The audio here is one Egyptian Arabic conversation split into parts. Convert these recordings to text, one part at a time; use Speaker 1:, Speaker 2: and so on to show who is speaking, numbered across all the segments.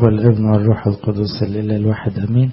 Speaker 1: والابن والروح القدس الإله الواحد أمين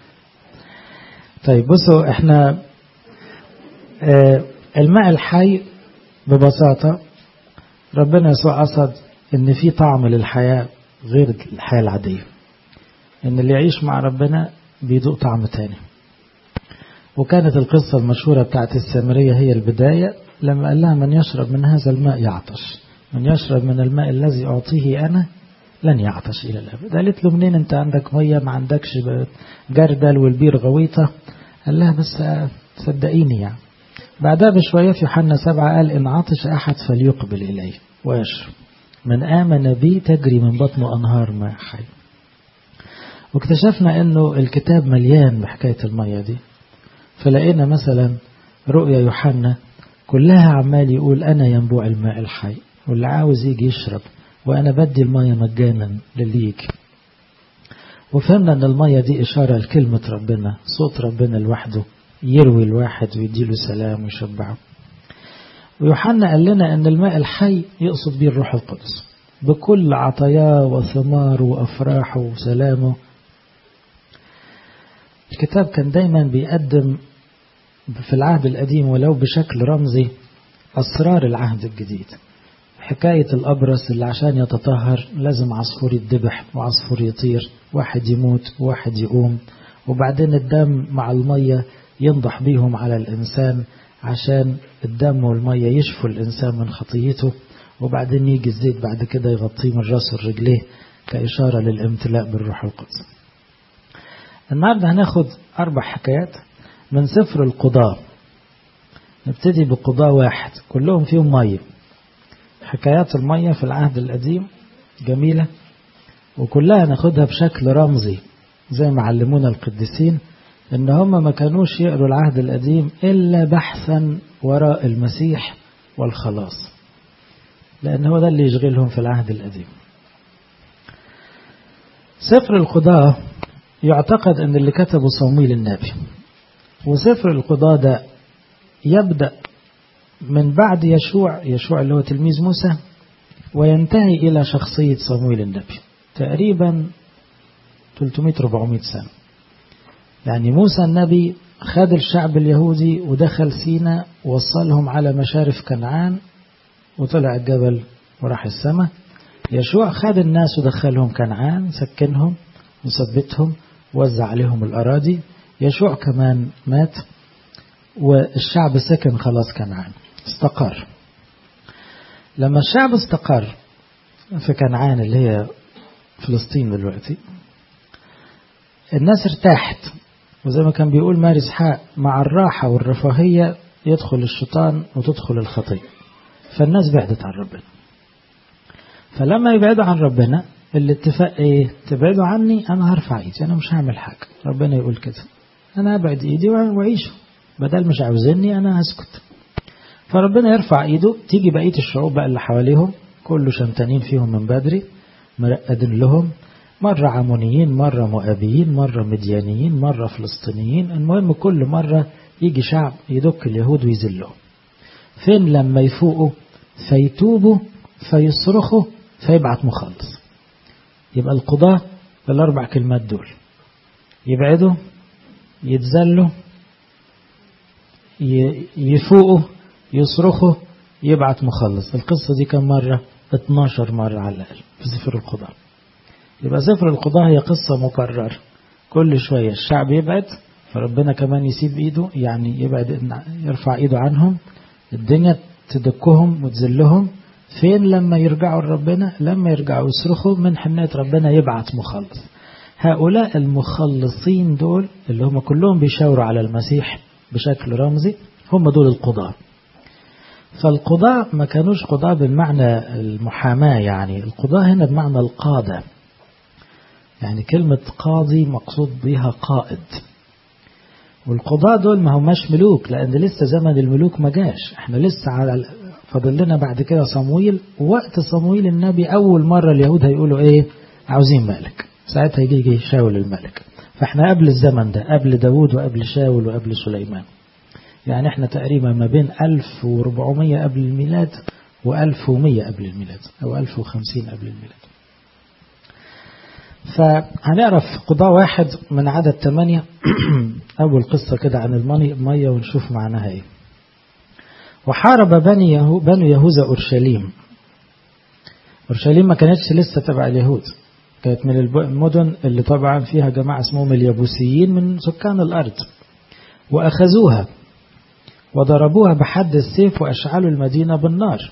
Speaker 1: طيب بصوا احنا اه الماء الحي ببساطة ربنا يسوع قصد ان في طعم للحياة غير الحياة العادية ان اللي يعيش مع ربنا بيدوق طعم تاني وكانت القصة المشهورة بتاعت السامرية هي البداية لما قال لها من يشرب من هذا الماء يعطش من يشرب من الماء الذي أعطيه أنا لن يعطش إلى الأبد قالت له منين أنت عندك مية ما عندكش جردل والبير غويطة قال لها بس صدقيني يعني بعدها بشوية في يوحنا سبعة قال إن عطش أحد فليقبل إليه ويشرب من آمن بي تجري من بطنه أنهار ماء حي واكتشفنا أنه الكتاب مليان بحكاية المية دي فلقينا مثلا رؤيا يوحنا كلها عمال يقول أنا ينبوع الماء الحي واللي عاوز يجي يشرب وأنا بدي المية مجانا للي يجي وفهمنا أن المية دي إشارة لكلمة ربنا صوت ربنا لوحده يروي الواحد ويديله سلام ويشبعه ويوحنا قال لنا أن الماء الحي يقصد به الروح القدس بكل عطاياه وثماره وأفراحه وسلامه الكتاب كان دايما بيقدم في العهد القديم ولو بشكل رمزي أسرار العهد الجديد حكاية الأبرص اللي عشان يتطهر لازم عصفور يتذبح وعصفور يطير واحد يموت وواحد يقوم وبعدين الدم مع المية ينضح بيهم على الإنسان عشان الدم والمية يشفوا الإنسان من خطيته وبعدين يجي الزيت بعد كده يغطيه من راسه لرجليه كإشارة للامتلاء بالروح القدس النهاردة هناخد أربع حكايات من سفر القضاء نبتدي بقضاء واحد كلهم فيهم مية حكايات المية في العهد القديم جميلة وكلها ناخدها بشكل رمزي زي ما علمونا القديسين ان هم ما كانوش يقروا العهد القديم الا بحثا وراء المسيح والخلاص لان هو ده اللي يشغلهم في العهد القديم سفر القضاء يعتقد ان اللي كتبه صمويل النبي وسفر القضاء ده يبدأ من بعد يشوع يشوع اللي هو تلميذ موسى وينتهي إلى شخصية صمويل النبي تقريبا 300-400 سنة يعني موسى النبي خد الشعب اليهودي ودخل سينا ووصلهم على مشارف كنعان وطلع الجبل وراح السماء يشوع خد الناس ودخلهم كنعان سكنهم وثبتهم وزع عليهم الأراضي يشوع كمان مات والشعب سكن خلاص كنعان استقر لما الشعب استقر في كنعان اللي هي فلسطين دلوقتي الناس ارتاحت وزي ما كان بيقول ماري اسحاق مع الراحة والرفاهية يدخل الشيطان وتدخل الخطية فالناس بعدت عن ربنا فلما يبعدوا عن ربنا الاتفاق ايه تبعدوا عني انا هرفع ايدي انا مش هعمل حاجة ربنا يقول كده انا ابعد ايدي واعيش بدل مش عاوزيني انا هسكت فربنا يرفع ايده تيجي بقية الشعوب بقى اللي حواليهم كله شمتانين فيهم من بدري مرقدين لهم مرة عمونيين مرة مؤابيين مرة مديانيين مرة فلسطينيين المهم كل مرة يجي شعب يدك اليهود ويذلهم فين لما يفوقوا فيتوبوا فيصرخوا فيبعت مخلص يبقى القضاة بالأربع كلمات دول يبعدوا يتذلوا يفوقوا يصرخوا يبعت مخلص القصة دي كم مرة 12 مرة على الأقل في سفر القضاء يبقى سفر القضاء هي قصة مكررة كل شوية الشعب يبعد فربنا كمان يسيب ايده يعني يبعد يرفع ايده عنهم الدنيا تدكهم وتذلهم فين لما يرجعوا لربنا لما يرجعوا يصرخوا من حنية ربنا يبعت مخلص هؤلاء المخلصين دول اللي هم كلهم بيشاوروا على المسيح بشكل رمزي هم دول القضاة فالقضاء ما كانوش قضاء بالمعنى المحاماة يعني القضاء هنا بمعنى القادة يعني كلمة قاضي مقصود بها قائد والقضاء دول ما هماش ملوك لأن لسه زمن الملوك ما جاش احنا لسه على فاضل لنا بعد كده صمويل وقت صمويل النبي أول مرة اليهود هيقولوا إيه عاوزين ملك ساعتها يجي يجي شاول الملك فاحنا قبل الزمن ده قبل داود وقبل شاول وقبل سليمان يعني احنا تقريبا ما بين 1400 قبل الميلاد و1100 قبل الميلاد أو 1050 قبل الميلاد فهنعرف قضاء واحد من عدد ثمانية أول قصة كده عن المية ونشوف معناها إيه وحارب بني يهو بنو يهوذا أورشليم أورشليم ما كانتش لسه تبع اليهود كانت من المدن اللي طبعا فيها جماعة اسمهم اليبوسيين من سكان الأرض وأخذوها وضربوها بحد السيف وأشعلوا المدينة بالنار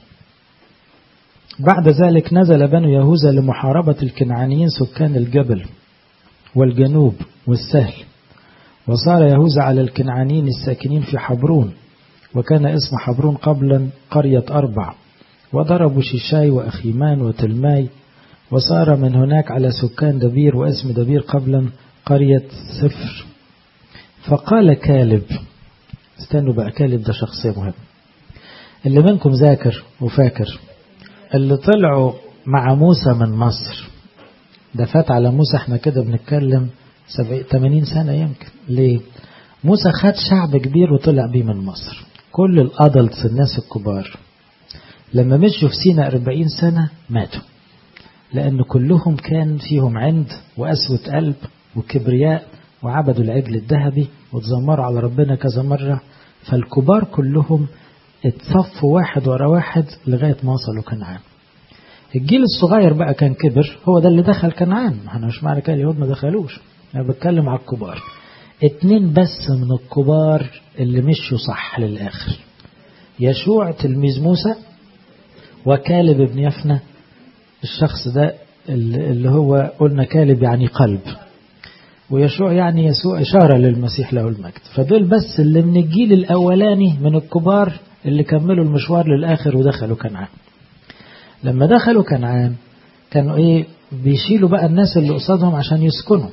Speaker 1: بعد ذلك نزل بنو يهوذا لمحاربة الكنعانيين سكان الجبل والجنوب والسهل وصار يهوذا على الكنعانيين الساكنين في حبرون وكان اسم حبرون قبلا قرية أربع وضربوا شيشاي وأخيمان وتلماي وصار من هناك على سكان دبير واسم دبير قبلا قرية سفر فقال كالب استنوا بقى كالب ده شخصية مهمة اللي منكم ذاكر وفاكر اللي طلعوا مع موسى من مصر ده فات على موسى احنا كده بنتكلم 80 سنة يمكن ليه موسى خد شعب كبير وطلع بيه من مصر كل الادلتس الناس الكبار لما مشوا في سينا 40 سنة ماتوا لأن كلهم كان فيهم عند وقسوة قلب وكبرياء وعبدوا العجل الذهبي وتذمروا على ربنا كذا مرة فالكبار كلهم اتصفوا واحد ورا واحد لغاية ما وصلوا كنعان الجيل الصغير بقى كان كبر هو ده اللي دخل كنعان احنا مش معنى كده اليهود ما دخلوش انا بتكلم على الكبار اتنين بس من الكبار اللي مشوا صح للآخر يشوع تلميذ موسى وكالب ابن يفنى الشخص ده اللي هو قلنا كالب يعني قلب ويشوع يعني يسوع إشارة للمسيح له المجد فدول بس اللي من الجيل الأولاني من الكبار اللي كملوا المشوار للآخر ودخلوا كنعان لما دخلوا كنعان كانوا إيه بيشيلوا بقى الناس اللي قصادهم عشان يسكنوا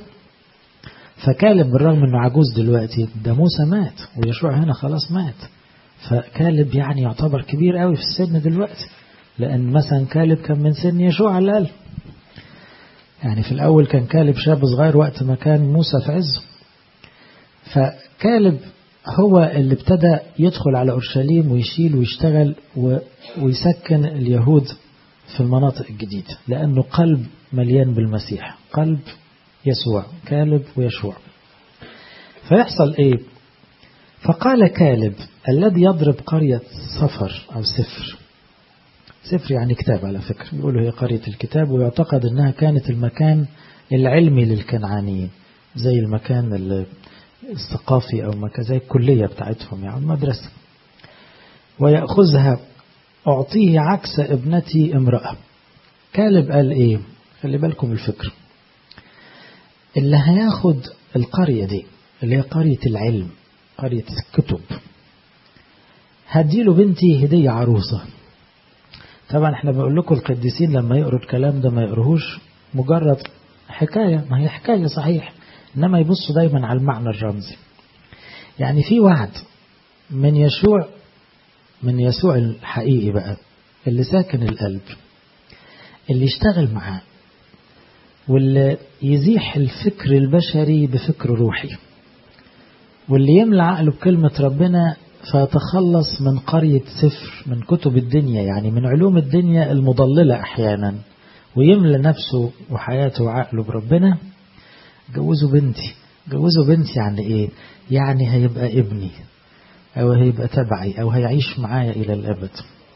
Speaker 1: فكالب بالرغم انه عجوز دلوقتي ده موسى مات ويشوع هنا خلاص مات فكالب يعني يعتبر كبير قوي في السن دلوقتي لأن مثلا كالب كان من سن يشوع على الأقل يعني في الأول كان كالب شاب صغير وقت ما كان موسى في عزه فكالب هو اللي ابتدى يدخل على أورشليم ويشيل ويشتغل ويسكن اليهود في المناطق الجديدة لأنه قلب مليان بالمسيح قلب يسوع كالب ويشوع فيحصل ايه فقال كالب الذي يضرب قرية صفر أو سفر سفر يعني كتاب على فكرة بيقولوا هي قرية الكتاب ويعتقد أنها كانت المكان العلمي للكنعانيين زي المكان الثقافي أو مكان زي الكلية بتاعتهم يعني المدرسة ويأخذها أعطيه عكس ابنتي امرأة كالب قال إيه خلي بالكم الفكر اللي هياخد القرية دي اللي هي قرية العلم قرية الكتب هديله بنتي هدية عروسة طبعا احنا بقول لكم القديسين لما يقروا الكلام ده ما يقروهوش مجرد حكاية ما هي حكاية صحيح إنما يبصوا دايما على المعنى الرمزي يعني في وعد من يشوع من يسوع الحقيقي بقى اللي ساكن القلب اللي يشتغل معاه واللي يزيح الفكر البشري بفكر روحي واللي يملى عقله بكلمة ربنا فيتخلص من قرية سفر من كتب الدنيا يعني من علوم الدنيا المضللة أحيانا ويملى نفسه وحياته وعقله بربنا جوزوا بنتي جوزوا بنتي يعني ايه يعني هيبقى ابني او هيبقى تبعي او هيعيش معايا الى الابد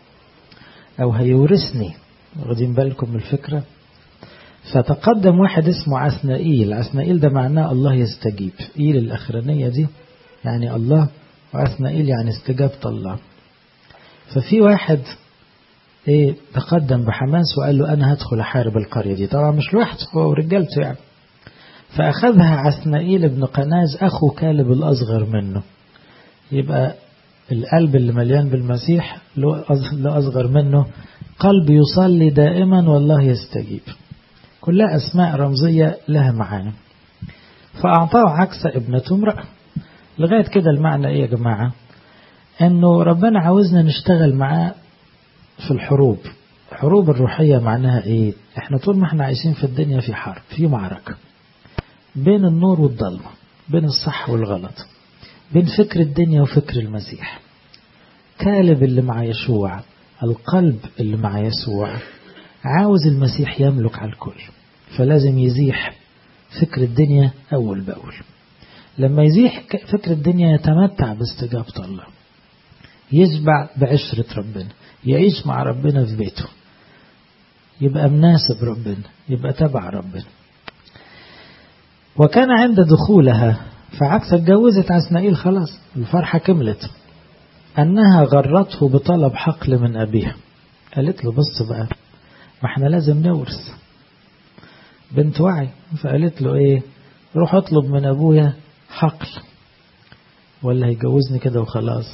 Speaker 1: او هيورثني واخدين بالكم من الفكرة فتقدم واحد اسمه عسنائيل عسنائيل ده معناه الله يستجيب إيل الأخرانية دي يعني الله وعسنائيل يعني استجابة الله ففي واحد ايه تقدم بحماس وقال له أنا هدخل أحارب القرية دي طبعا مش لوحده هو ورجالته يعني فأخذها عسنائيل بن قناز أخو كالب الأصغر منه يبقى القلب اللي مليان بالمسيح له أصغر منه قلب يصلي دائما والله يستجيب كلها أسماء رمزية لها معاني فأعطاه عكس ابنته امرأة لغاية كده المعنى إيه يا جماعة أنه ربنا عاوزنا نشتغل معاه في الحروب الحروب الروحية معناها إيه إحنا طول ما إحنا عايشين في الدنيا في حرب في معركة بين النور والظلمة بين الصح والغلط بين فكر الدنيا وفكر المسيح كالب اللي مع يشوع القلب اللي مع يسوع عاوز المسيح يملك على الكل فلازم يزيح فكر الدنيا أول بأول لما يزيح فكر الدنيا يتمتع باستجابة الله يشبع بعشرة ربنا يعيش مع ربنا في بيته يبقى مناسب ربنا يبقى تبع ربنا وكان عند دخولها فعكس اتجوزت عسنائيل خلاص الفرحة كملت أنها غرته بطلب حقل من أبيها قالت له بص بقى ما احنا لازم نورث بنت وعي فقالت له ايه روح اطلب من ابويا حقل ولا هيجوزني كده وخلاص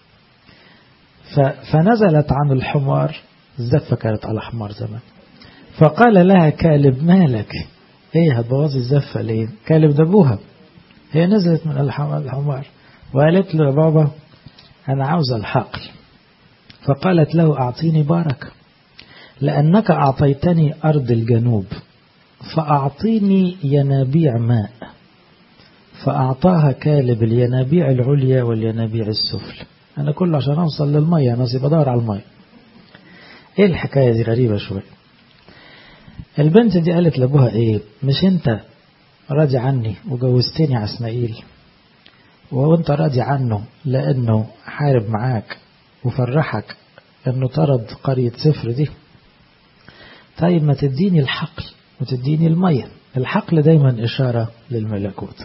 Speaker 1: فنزلت عن الحمار الزفة كانت على حمار زمان فقال لها كالب مالك ايه هتبوظي الزفة ليه كالب ده ابوها هي نزلت من الحمار وقالت له يا بابا انا عاوز الحقل فقالت له اعطيني بركة لانك اعطيتني ارض الجنوب فاعطيني ينابيع ماء فأعطاها كالب الينابيع العليا والينابيع السفلى أنا كله عشان أوصل للمية أنا بدور على المية إيه الحكاية دي غريبة شوية البنت دي قالت لأبوها إيه مش أنت راضي عني وجوزتني عسمائيل وأنت راضي عنه لأنه حارب معاك وفرحك أنه طرد قرية سفر دي طيب ما تديني الحقل وتديني المية الحقل دايما إشارة للملكوت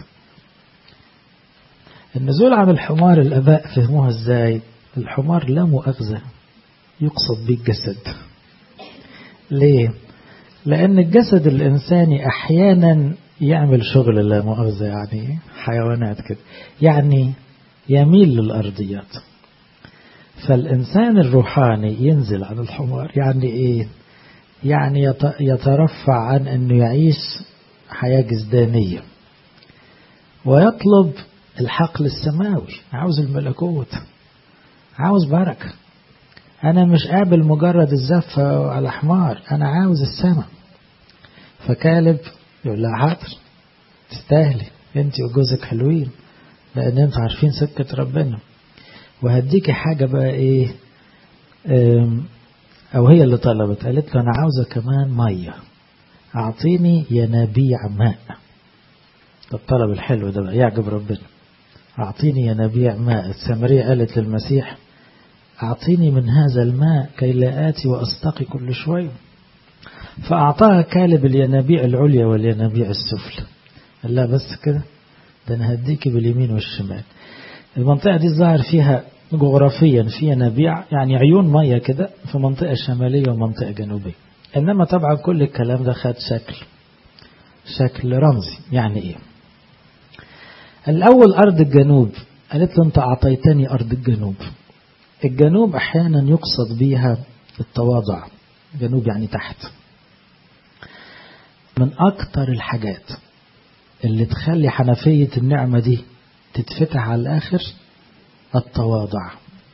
Speaker 1: النزول عن الحمار الأباء فهموها ازاي الحمار لا مؤاخذة يقصد به الجسد ليه لأن الجسد الإنساني أحيانا يعمل شغل لا مؤاخذة يعني حيوانات كده يعني يميل للأرضيات فالإنسان الروحاني ينزل عن الحمار يعني إيه يعني يترفع عن أنه يعيش حياة جسدانية ويطلب الحقل السماوي عاوز الملكوت عاوز بركة أنا مش قابل مجرد الزفة على حمار أنا عاوز السماء فكالب يقول لها حاضر تستاهلي انت وجوزك حلوين لأن انتوا عارفين سكة ربنا وهديكي حاجة بقى ايه أو هي اللي طلبت قالت له أنا عاوزة كمان مية أعطيني ينابيع ماء الطلب الحلو ده بقى يعجب ربنا أعطيني ينابيع ماء السامرية قالت للمسيح أعطيني من هذا الماء كي لا آتي وأستقي كل شوية فأعطاها كالب الينابيع العليا والينابيع السفلى قال لا بس كده ده أنا هديكي باليمين والشمال المنطقة دي ظاهر فيها جغرافيا في ينابيع يعني عيون مية كده في منطقة شمالية ومنطقة جنوبية إنما طبعا كل الكلام ده خد شكل شكل رمزي يعني إيه الأول أرض الجنوب قالت له أنت أعطيتني أرض الجنوب الجنوب أحيانا يقصد بها التواضع جنوب يعني تحت من أكتر الحاجات اللي تخلي حنفية النعمة دي تتفتح على الآخر التواضع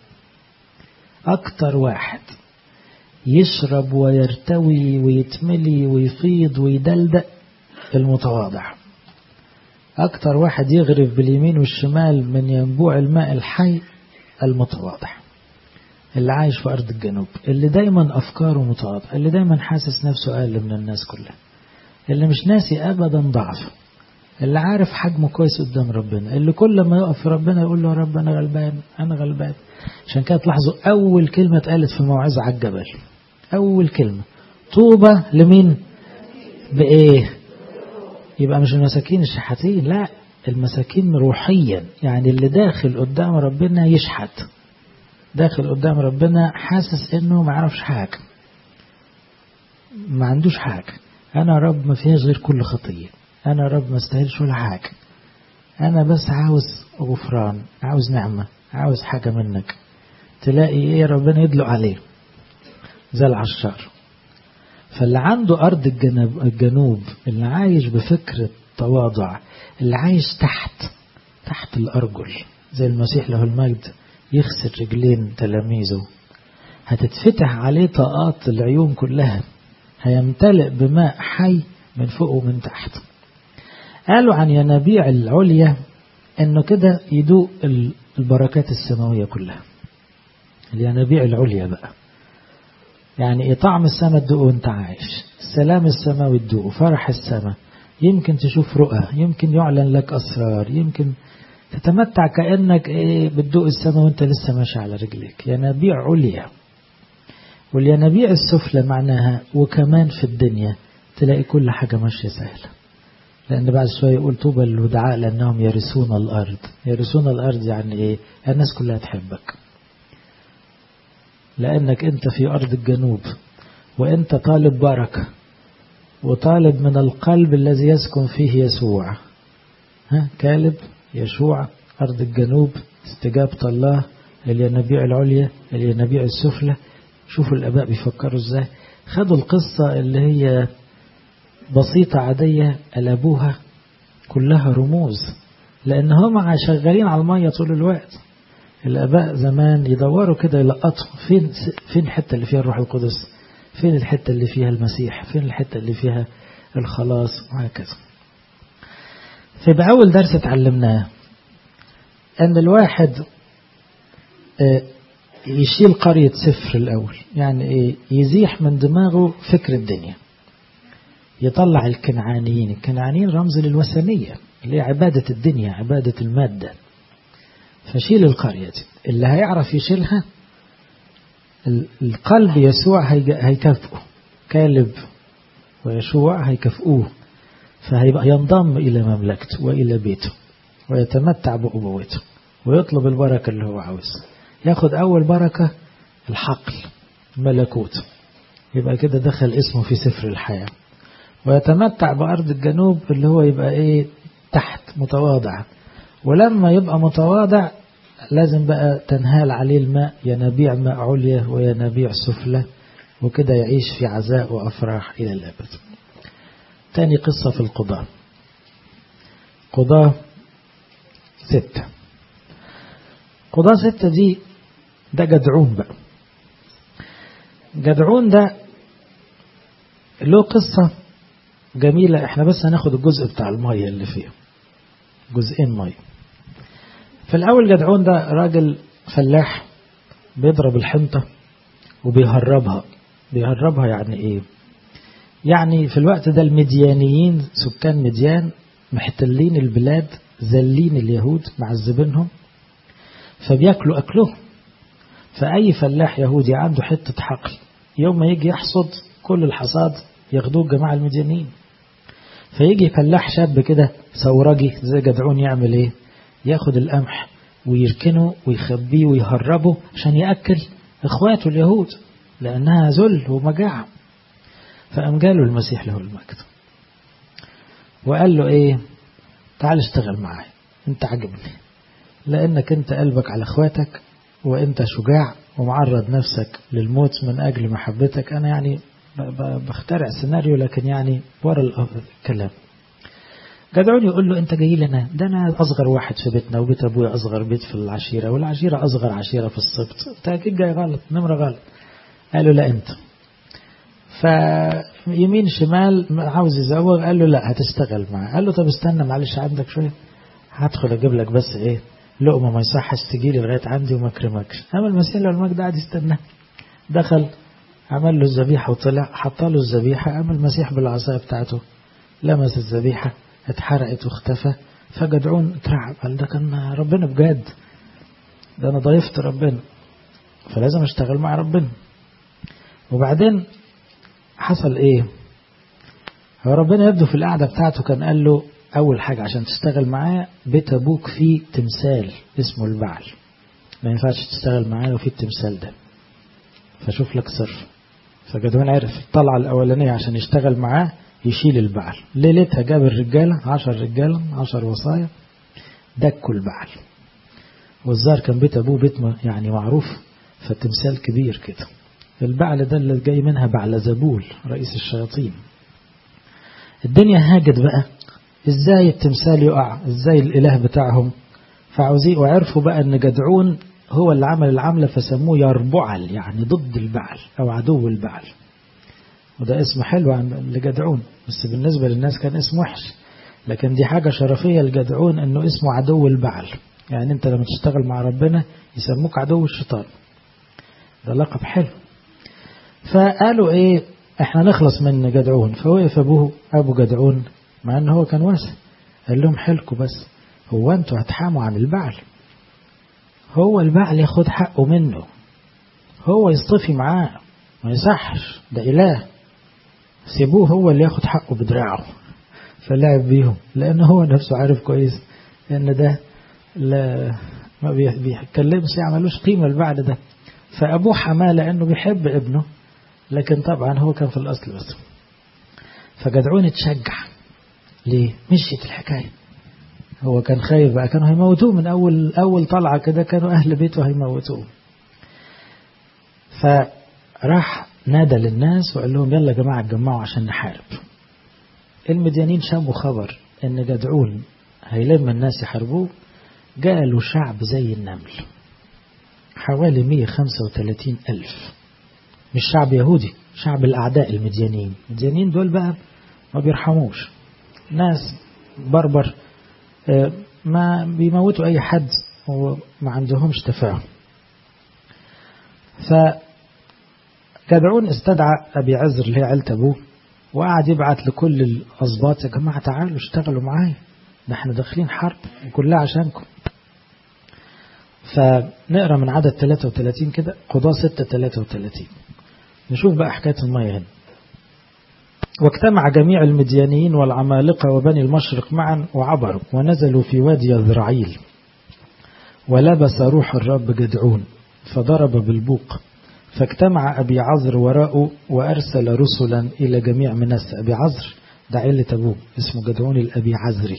Speaker 1: أكتر واحد يشرب ويرتوي ويتملي ويفيض ويدلدق المتواضع أكتر واحد يغرف باليمين والشمال من ينبوع الماء الحي المتواضع اللي عايش في أرض الجنوب اللي دايما أفكاره متواضعة اللي دايما حاسس نفسه أقل من الناس كلها اللي مش ناسي أبدا ضعفه اللي عارف حجمه كويس قدام ربنا اللي كل ما يقف في ربنا يقول له يا رب أنا غلبان أنا غلبان عشان كده تلاحظوا أول كلمة اتقالت في الموعظة على الجبل أول كلمة طوبى لمين بإيه يبقى مش المساكين الشحاتين لا المساكين روحيا يعني اللي داخل قدام ربنا يشحت داخل قدام ربنا حاسس انه ما عرفش حاجة ما عندوش حاجة انا رب ما فيهاش غير كل خطية انا رب ما استاهلش ولا حاجة انا بس عاوز غفران عاوز نعمة عاوز حاجة منك تلاقي ايه ربنا يدلق عليه زي العشار فاللي عنده أرض الجنوب, الجنوب اللي عايش بفكر التواضع اللي عايش تحت تحت الأرجل زي المسيح له المجد يغسل رجلين تلاميذه هتتفتح عليه طاقات العيون كلها هيمتلئ بماء حي من فوق ومن تحت قالوا عن ينابيع العليا انه كده يدوق البركات السماوية كلها الينابيع العليا بقى يعني إيه طعم السماء تدوقه وانت عايش السلام السماوي تدوقه فرح السماء يمكن تشوف رؤى يمكن يعلن لك أسرار يمكن تتمتع كأنك إيه بتدوق السماء وانت لسه ماشي على رجليك ينابيع عليا والينابيع السفلى معناها وكمان في الدنيا تلاقي كل حاجة ماشية سهلة لأن بعد شوية يقول طوبى للودعاء لأنهم يرثون الأرض يرثون الأرض يعني إيه الناس كلها تحبك لأنك أنت في أرض الجنوب وأنت طالب بركة وطالب من القلب الذي يسكن فيه يسوع ها كالب يشوع أرض الجنوب استجابة الله الينابيع العليا الينابيع السفلى شوفوا الآباء بيفكروا إزاي خدوا القصة اللي هي بسيطة عادية قلبوها كلها رموز لأن هم شغالين على المية طول الوقت الآباء زمان يدوروا كده يلقطوا فين فين الحتة اللي فيها الروح القدس فين الحتة اللي فيها المسيح فين الحتة اللي فيها الخلاص وهكذا فيبقى أول درس اتعلمناه أن الواحد يشيل قرية سفر الأول يعني إيه يزيح من دماغه فكر الدنيا يطلع الكنعانيين الكنعانيين رمز للوثنية اللي هي عبادة الدنيا عبادة المادة فشيل القرية دي اللي هيعرف يشيلها القلب يسوع هيكافئه كالب ويشوع هيكافئوه فهيبقى ينضم إلى مملكته وإلى بيته ويتمتع بأبوته ويطلب البركة اللي هو عاوزها ياخد أول بركة الحقل ملكوت يبقى كده دخل اسمه في سفر الحياة ويتمتع بأرض الجنوب اللي هو يبقى إيه تحت متواضع ولما يبقى متواضع لازم بقى تنهال عليه الماء ينابيع ماء عليا وينابيع سفلى وكده يعيش في عزاء وأفراح إلى الأبد تاني قصة في القضاء قضاء ستة قضاء ستة دي ده جدعون بقى جدعون ده له قصة جميلة احنا بس هناخد الجزء بتاع المية اللي فيه جزئين مية في الأول جدعون ده راجل فلاح بيضرب الحنطة وبيهربها بيهربها يعني ايه يعني في الوقت ده المديانيين سكان مديان محتلين البلاد زلين اليهود معذبينهم فبياكلوا أكلهم فأي فلاح يهودي عنده حتة حقل يوم ما يجي يحصد كل الحصاد ياخدوه الجماعة المديانيين فيجي فلاح شاب كده ثورجي زي جدعون يعمل ايه ياخد القمح ويركنه ويخبيه ويهربه عشان يأكل اخواته اليهود لأنها ذل ومجاعة فقام جاله المسيح له المجد وقال له ايه تعال اشتغل معايا انت عجبني لانك انت قلبك على اخواتك وانت شجاع ومعرض نفسك للموت من اجل محبتك انا يعني بخترع سيناريو لكن يعني ورا الكلام جدعون يقول له انت جاي لنا ده انا اصغر واحد في بيتنا وبيت ابويا اصغر بيت في العشيره والعشيره اصغر عشيره في السبط انت اكيد جاي غلط نمره غلط قال له لا انت فيمين شمال عاوز يزوغ قال له لا هتشتغل معاه قال له طب استنى معلش عندك شويه هدخل اجيب لك بس ايه لقمه ما يصحش تجي لي لغايه عندي وما اكرمكش اما المسيح لو المجد قاعد يستنى دخل عمل له الذبيحه وطلع حط له الذبيحه اما المسيح بالعصايه بتاعته لمس الذبيحه اتحرقت واختفى فجدعون اترعب قال ده كان ربنا بجد ده انا ضيفت ربنا فلازم اشتغل مع ربنا وبعدين حصل ايه هو ربنا يبدو في القعدة بتاعته كان قال له أول حاجة عشان تشتغل معاه بيت أبوك فيه تمثال اسمه البعل ما ينفعش تشتغل معاه لو في التمثال ده فشوف لك صرف فجدوان عرف الطلعة الأولانية عشان يشتغل معاه يشيل البعل ليلتها جاب الرجالة عشر رجالة عشر وصايا دكوا البعل والظاهر كان بيت أبوه بيت يعني معروف فالتمثال كبير كده البعل ده اللي جاي منها بعل زبول رئيس الشياطين الدنيا هاجت بقى ازاي التمثال يقع ازاي الاله بتاعهم فعاوزين وعرفوا بقى ان جدعون هو اللي عمل العملة فسموه يربعل يعني ضد البعل او عدو البعل وده اسم حلو عن لجدعون بس بالنسبة للناس كان اسم وحش لكن دي حاجة شرفية لجدعون انه اسمه عدو البعل يعني انت لما تشتغل مع ربنا يسموك عدو الشيطان ده لقب حلو فقالوا ايه احنا نخلص من جدعون فوقف ابوه ابو جدعون مع ان هو كان واسع قال لهم حلكوا بس هو انتوا هتحاموا عن البعل هو البعل ياخد حقه منه هو يصطفي معاه ما يصحش ده اله سيبوه هو اللي ياخد حقه بدراعه فلعب بيهم لان هو نفسه عارف كويس ان ده لا ما بيتكلمش يعملوش قيمه البعل ده فابوه حماه لانه بيحب ابنه لكن طبعا هو كان في الاصل بس فجدعون اتشجع ليه مشيت الحكايه هو كان خايف بقى كانوا هيموتوه من اول اول طلعه كده كانوا اهل بيته هيموتوه فراح نادى للناس وقال لهم يلا يا جماعه اتجمعوا عشان نحارب المديانين شموا خبر ان جدعون هيلم الناس يحاربوه جاء شعب زي النمل حوالي 135 ألف مش شعب يهودي شعب الأعداء المديانين المديانين دول بقى ما بيرحموش ناس بربر ما بيموتوا أي حد وما عندهمش تفاهم فجدعون استدعى أبي عزر اللي هي عيلة أبوه وقعد يبعت لكل الأسباط يا جماعة تعالوا اشتغلوا معايا ده احنا داخلين حرب كلها عشانكم فنقرا من عدد 33 كده قضاة 6 33 نشوف بقى حكاية المية هنا واجتمع جميع المديانيين والعمالقة وبني المشرق معا وعبروا ونزلوا في وادي يذرعيل ولبس روح الرب جدعون فضرب بالبوق فاجتمع أبي عذر وراءه وأرسل رسلا إلى جميع منسى أبي عذر ده عيلة أبوه اسمه جدعون الأبي عذري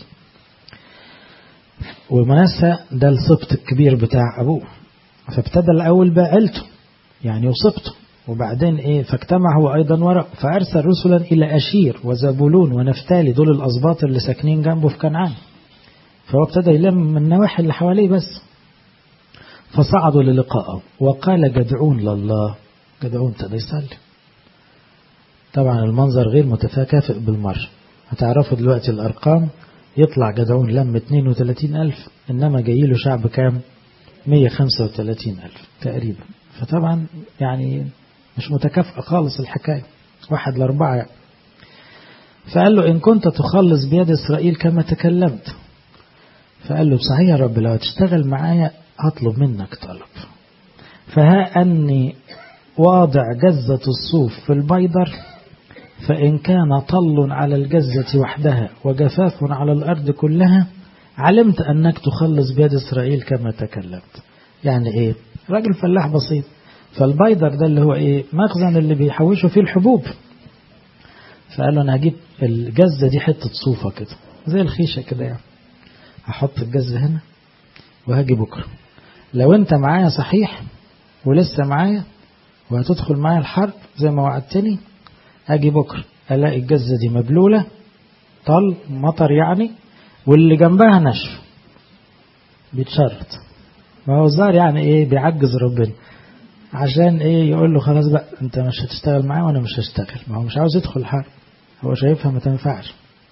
Speaker 1: ومنسى ده السبط الكبير بتاع أبوه فابتدى الأول بعيلته يعني وسبطه وبعدين إيه فاجتمع هو أيضا وراء فأرسل رسلا إلى أشير وزبولون ونفتالي دول الأسباط اللي ساكنين جنبه في كنعان فهو ابتدى يلم من النواحي اللي حواليه بس فصعدوا للقائه وقال جدعون لله جدعون ابتدى يصلي طبعا المنظر غير متكافئ بالمرة هتعرفوا دلوقتي الأرقام يطلع جدعون لم 32 ألف إنما جاي له شعب كام 135 ألف تقريبا فطبعا يعني مش متكافئة خالص الحكاية واحد لأربعة يعني. فقال له إن كنت تخلص بيد إسرائيل كما تكلمت فقال له صحيح يا رب لو هتشتغل معايا هطلب منك طلب فها أني واضع جزة الصوف في البيضر فإن كان طل على الجزة وحدها وجفاف على الأرض كلها علمت أنك تخلص بيد إسرائيل كما تكلمت يعني إيه راجل فلاح بسيط فالبيضر ده اللي هو إيه مخزن اللي بيحوشوا فيه الحبوب فقال له أنا هجيب الجزة دي حتة صوفة كده زي الخيشة كده يعني هحط الجزة هنا وهاجي بكرة لو انت معايا صحيح ولسه معايا وهتدخل معايا الحرب زي ما وعدتني اجي بكرة الاقي الجزة دي مبلولة طل مطر يعني واللي جنبها نشف بيتشرط ما هو الظاهر يعني ايه بيعجز ربنا عشان ايه يقول له خلاص بقى انت مش هتشتغل معايا وانا مش هشتغل ما هو مش عاوز يدخل الحرب هو شايفها ما تنفعش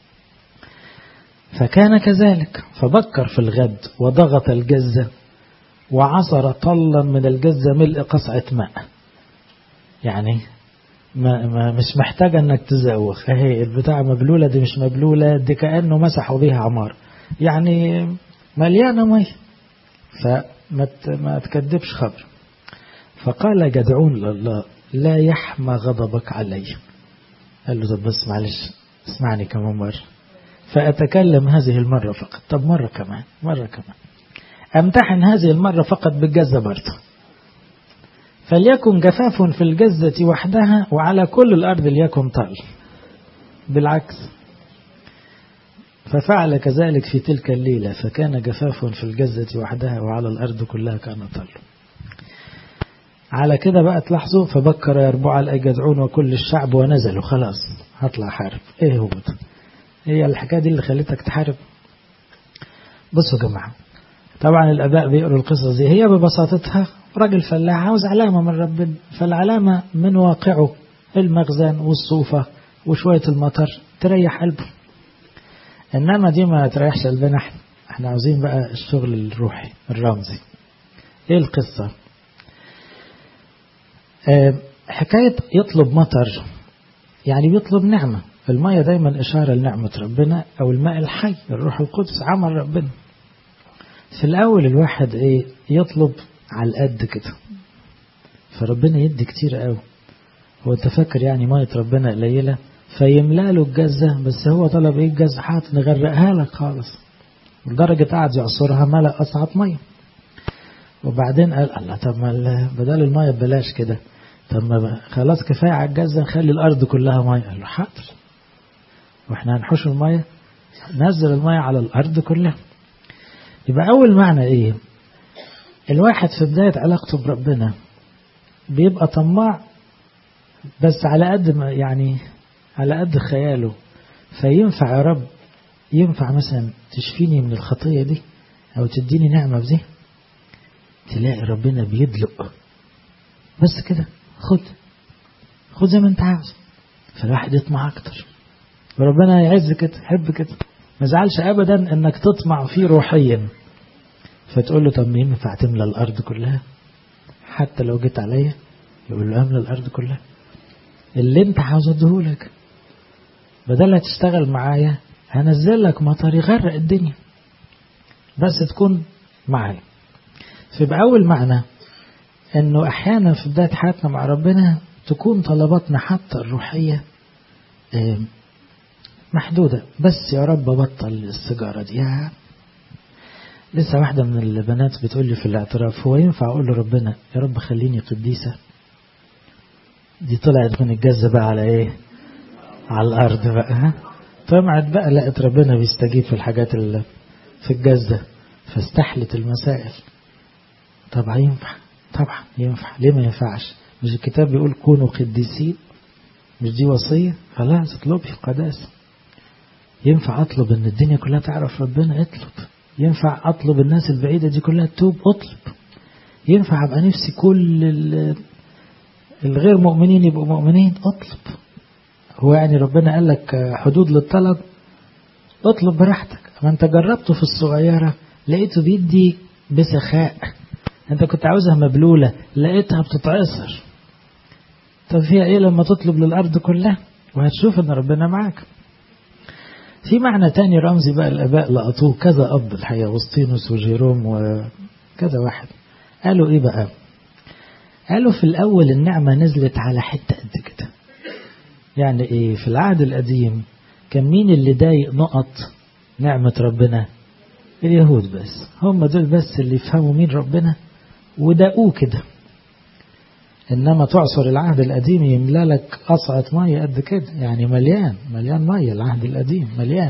Speaker 1: فكان كذلك فبكر في الغد وضغط الجزة وعصر طلا من الجزة ملء قصعة ماء يعني ما ما مش محتاجة انك تزوخ اهي البتاع مبلولة دي مش مبلولة دي كأنه مسحوا بيها عمار يعني مليانة مي فما ما تكذبش خبر فقال جدعون لله لا يحمى غضبك علي قال له طب بس معلش اسمعني كمان مرة فأتكلم هذه المرة فقط طب مرة كمان مرة كمان أمتحن هذه المرة فقط بالجزة برضه فليكن جفاف في الجزة وحدها وعلى كل الأرض ليكن طل بالعكس ففعل كذلك في تلك الليلة فكان جفاف في الجزة وحدها وعلى الأرض كلها كان طل على كده بقى تلاحظوا فبكر يربع الأجدعون وكل الشعب ونزلوا خلاص هطلع حارب ايه هو ده هي الحكاية دي اللي خلتك تحارب بصوا يا جماعة طبعا الآباء بيقروا القصص دي هي ببساطتها راجل فلاح عاوز علامة من ربنا فالعلامة من واقعه المخزن والصوفة وشوية المطر تريح قلبه إنما دي ما تريحش قلبنا احنا احنا عاوزين بقى الشغل الروحي الرمزي ايه القصة اه حكاية يطلب مطر يعني بيطلب نعمة المية دايما إشارة لنعمة ربنا أو الماء الحي الروح القدس عمل ربنا في الأول الواحد إيه يطلب على القد كده فربنا يدي كتير قوي هو انت فاكر يعني مية ربنا قليلة فيملا له الجزة بس هو طلب ايه الجزة حاط نغرقها لك خالص لدرجة قعد يعصرها ملأ أصعد مية وبعدين قال الله طب ما بدل المية ببلاش كده طب ما خلاص كفاية على الجزة نخلي الأرض كلها مية قال له حاضر واحنا هنحوش المية نزل المية على الأرض كلها يبقى أول معنى إيه الواحد في بداية علاقته بربنا بيبقى طماع بس على قد ما يعني على قد خياله فينفع يا رب ينفع مثلا تشفيني من الخطية دي أو تديني نعمة في دي تلاقي ربنا بيدلق بس كده خد خد زي ما انت عاوز فالواحد يطمع أكتر وربنا يعز كده يحب كده ما زعلش أبدا إنك تطمع فيه روحيا فتقول له طب ما ينفع تملى الأرض كلها حتى لو جيت عليا يقول له أملى الأرض كلها اللي انت عاوز اديهولك بدل تشتغل معايا هنزل لك مطر يغرق الدنيا بس تكون معايا فيبقى أول معنى أنه أحيانا في بداية حياتنا مع ربنا تكون طلباتنا حتى الروحية محدودة بس يا رب بطل السيجارة دي يا لسه واحدة من البنات بتقول لي في الاعتراف هو ينفع أقول لربنا يا رب خليني قديسة دي طلعت من الجزة بقى على ايه على الأرض بقى ها طمعت بقى لقت ربنا بيستجيب في الحاجات اللي في الجزة فاستحلت المسائل طبعا ينفع طبعا ينفع ليه ما ينفعش مش الكتاب بيقول كونوا قديسين مش دي وصية خلاص اطلبي قداسة ينفع اطلب ان الدنيا كلها تعرف ربنا اطلب ينفع اطلب الناس البعيدة دي كلها تتوب اطلب ينفع ابقى نفسي كل الغير مؤمنين يبقوا مؤمنين اطلب هو يعني ربنا قال لك حدود للطلب اطلب براحتك ما انت جربته في الصغيرة لقيته بيدي بسخاء انت كنت عاوزها مبلولة لقيتها بتتعصر طب فيها ايه لما تطلب للأرض كلها وهتشوف ان ربنا معاك في معنى تاني رمزي بقى الآباء لقطوه كذا أب الحقيقة وسطينوس وجيروم وكذا واحد قالوا ايه بقى قالوا في الأول النعمة نزلت على حتة قد كده يعني ايه في العهد القديم كان مين اللي ضايق نقط نعمة ربنا اليهود بس هم دول بس اللي يفهموا مين ربنا وداقوه كده إنما تعصر العهد القديم يملا لك قصعة مية قد كده يعني مليان مليان مية العهد القديم مليان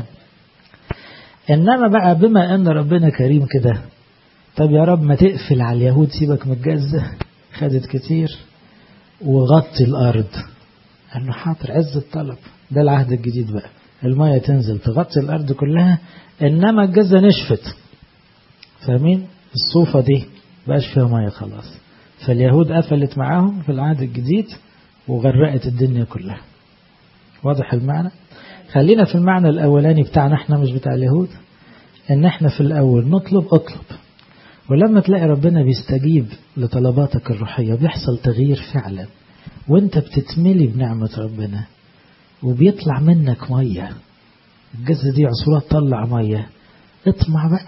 Speaker 1: إنما بقى بما أن ربنا كريم كده طب يا رب ما تقفل على اليهود سيبك من الجزة خدت كتير وغطي الأرض قال له حاضر عز الطلب ده العهد الجديد بقى المية تنزل تغطي الأرض كلها إنما الجزة نشفت فاهمين الصوفة دي بقاش فيها مية خلاص فاليهود قفلت معاهم في العهد الجديد وغرقت الدنيا كلها واضح المعنى خلينا في المعنى الأولاني بتاعنا احنا مش بتاع اليهود ان احنا في الأول نطلب اطلب ولما تلاقي ربنا بيستجيب لطلباتك الروحية بيحصل تغيير فعلا وانت بتتملي بنعمة ربنا وبيطلع منك مية الجزة دي عصورات تطلع مية اطمع بقى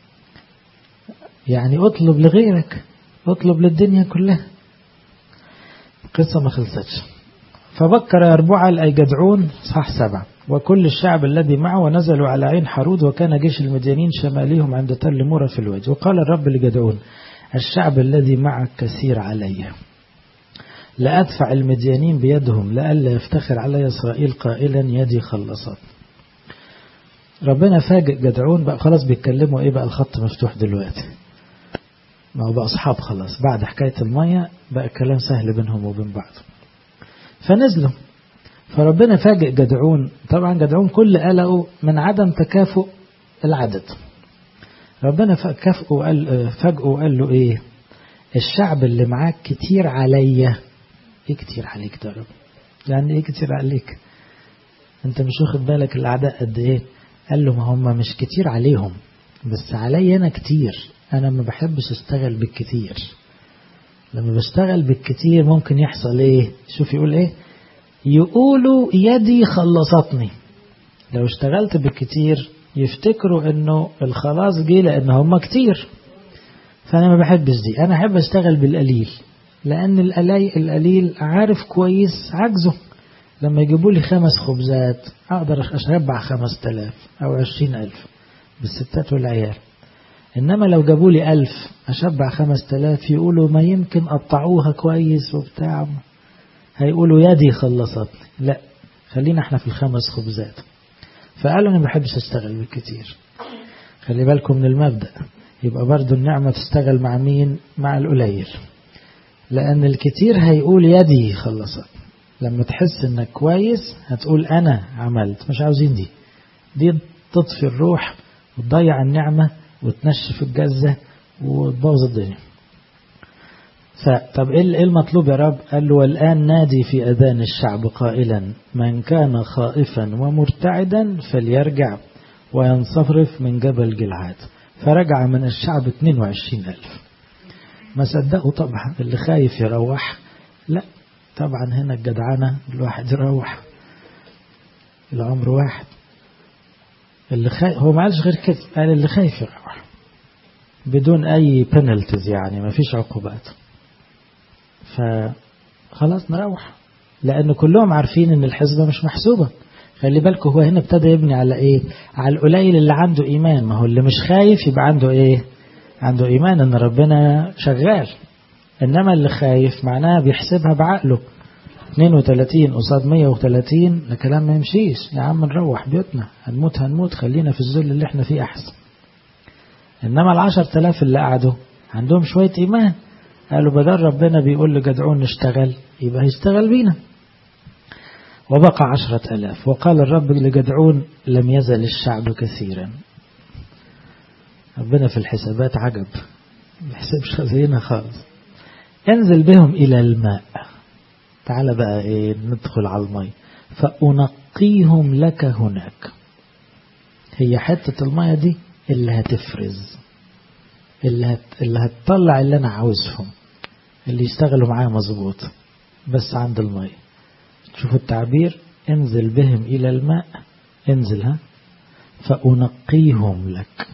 Speaker 1: يعني اطلب لغيرك اطلب للدنيا كلها قصة ما خلصتش فبكر يربعل أي جدعون صح سبعة وكل الشعب الذي معه ونزلوا على عين حرود وكان جيش المديانين شماليهم عند تل مورة في الوجه وقال الرب لجدعون الشعب الذي معك كثير علي لأدفع المديانين بيدهم لئلا يفتخر علي إسرائيل قائلا يدي خلصت ربنا فاجئ جدعون بقى خلاص بيتكلموا ايه بقى الخط مفتوح دلوقتي ما هو بقى أصحاب خلاص بعد حكاية المية بقى الكلام سهل بينهم وبين بعض فنزلوا فربنا فاجئ جدعون طبعا جدعون كل قلقه من عدم تكافؤ العدد ربنا كافئه وقال فاجئه وقال له ايه الشعب اللي معاك كتير عليا ايه كتير عليك ده رب يعني ايه كتير عليك انت مش واخد بالك الاعداء قد ايه قال له ما هم مش كتير عليهم بس عليا انا كتير انا ما بحبش اشتغل بالكتير لما بشتغل بالكتير ممكن يحصل ايه شوف يقول ايه يقولوا يدي خلصتني لو اشتغلت بالكتير يفتكروا انه الخلاص جه لان هم كتير فانا ما بحبش دي انا احب اشتغل بالقليل لان القليل القليل عارف كويس عجزه لما يجيبوا لي خمس خبزات اقدر اشبع خمس تلاف او عشرين الف بالستات والعيال إنما لو جابوا لي ألف أشبع خمس تلاف يقولوا ما يمكن قطعوها كويس وبتاع هيقولوا يدي خلصتني لا خلينا احنا في الخمس خبزات فقالوا أنا ما بحبش أشتغل بالكتير خلي بالكم من المبدأ يبقى برضو النعمة تشتغل مع مين مع القليل لأن الكتير هيقول يدي خلصت لما تحس انك كويس هتقول أنا عملت مش عاوزين دي دي تطفي الروح وتضيع النعمة وتنشف الجزة وتبوظ الدنيا فطب ايه المطلوب يا رب قال له والآن نادي في أذان الشعب قائلا من كان خائفا ومرتعدا فليرجع وينصرف من جبل جلعاد فرجع من الشعب 22 ألف ما صدقوا طبعا اللي خايف يروح لا طبعا هنا الجدعنة الواحد يروح العمر واحد اللي خايف هو ما قالش غير كده قال اللي خايف يروح بدون أي بنالتيز يعني ما فيش عقوبات فخلاص نروح لأن كلهم عارفين إن الحسبة مش محسوبة خلي بالكم هو هنا ابتدى يبني على إيه على القليل اللي عنده إيمان ما هو اللي مش خايف يبقى عنده إيه عنده إيمان إن ربنا شغال إنما اللي خايف معناها بيحسبها بعقله 32 قصاد 130 ده كلام ما يمشيش يا عم نروح بيوتنا هنموت هنموت خلينا في الذل اللي احنا فيه أحسن إنما العشر تلاف اللي قعدوا عندهم شوية إيمان قالوا بدل ربنا بيقول لجدعون نشتغل يبقى هيشتغل بينا وبقى عشرة ألاف وقال الرب لجدعون لم يزل الشعب كثيرا ربنا في الحسابات عجب ما يحسبش زينا خالص انزل بهم إلى الماء تعال بقى ايه ندخل على الماء فأنقيهم لك هناك هي حتة الماء دي اللي هتفرز اللي, هت... اللي هتطلع اللي أنا عاوزهم اللي يشتغلوا معايا مظبوط بس عند الماء شوفوا التعبير انزل بهم إلى الماء انزل ها فأنقيهم لك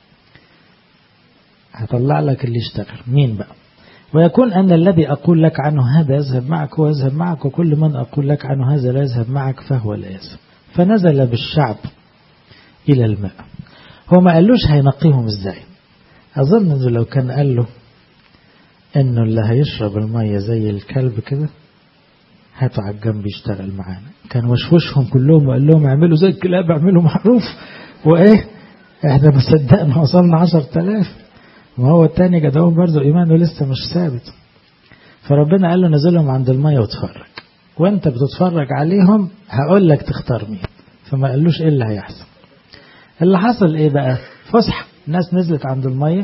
Speaker 1: هطلع لك اللي يشتغل مين بقى ويكون أن الذي أقول لك عنه هذا يذهب معك ويذهب معك وكل من أقول لك عنه هذا لا يذهب معك فهو لا يذهب فنزل بالشعب إلى الماء هو ما قالوش هينقيهم ازاي أظن أنه لو كان قال له أنه اللي هيشرب المية زي الكلب كده هاتوا على الجنب يشتغل معانا كان وشوشهم كلهم وقال لهم اعملوا زي الكلاب اعملوا معروف وإيه احنا ما صدقنا وصلنا عشر تلاف وهو التاني جدعون برضه إيمانه لسه مش ثابت فربنا قال له نزلهم عند المية واتفرج وانت بتتفرج عليهم هقول لك تختار مين فما قالوش ايه اللي هيحصل اللي حصل ايه بقى فسحة الناس نزلت عند المية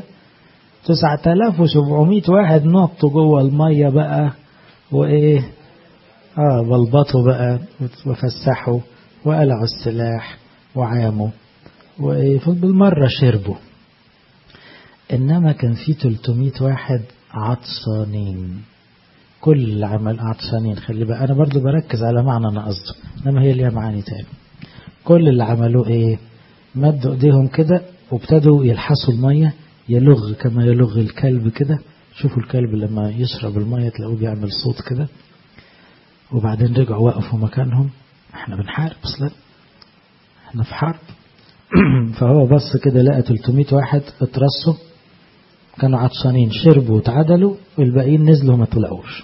Speaker 1: 9700 واحد نطوا جوه المية بقى وايه اه بلبطوا بقى وفسحوا وقلعوا السلاح وعاموا وايه بالمرة شربوا إنما كان في 300 واحد عطشانين كل اللي عمل عطشانين خلي بقى أنا برضو بركز على معنى أنا قصده إنما هي ليها معاني تاني كل اللي عملوه إيه مدوا إيديهم كده وابتدوا يلحسوا المية يلغ كما يلغ الكلب كده شوفوا الكلب لما يشرب المية تلاقوه بيعمل صوت كده وبعدين رجعوا وقفوا مكانهم احنا بنحارب اصلا احنا في حرب فهو بص كده لقى 300 واحد اترصوا كانوا عطشانين شربوا وتعدلوا والباقيين نزلوا ما طلعوش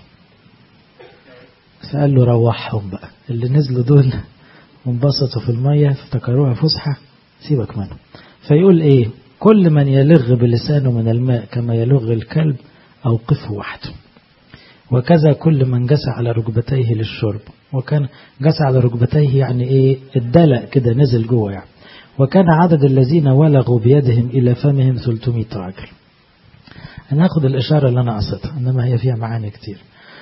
Speaker 1: فقال له روحهم بقى اللي نزلوا دول وانبسطوا في المية افتكروها فسحة سيبك منهم فيقول ايه كل من يلغ بلسانه من الماء كما يلغ الكلب أوقفه وحده وكذا كل من جسى على ركبتيه للشرب وكان جسى على ركبتيه يعني ايه الدلق كده نزل جوه يعني وكان عدد الذين ولغوا بيدهم إلى فمهم 300 راجل أنا أخذ الإشارة اللي أنا قصدها إنما هي فيها معاني كتير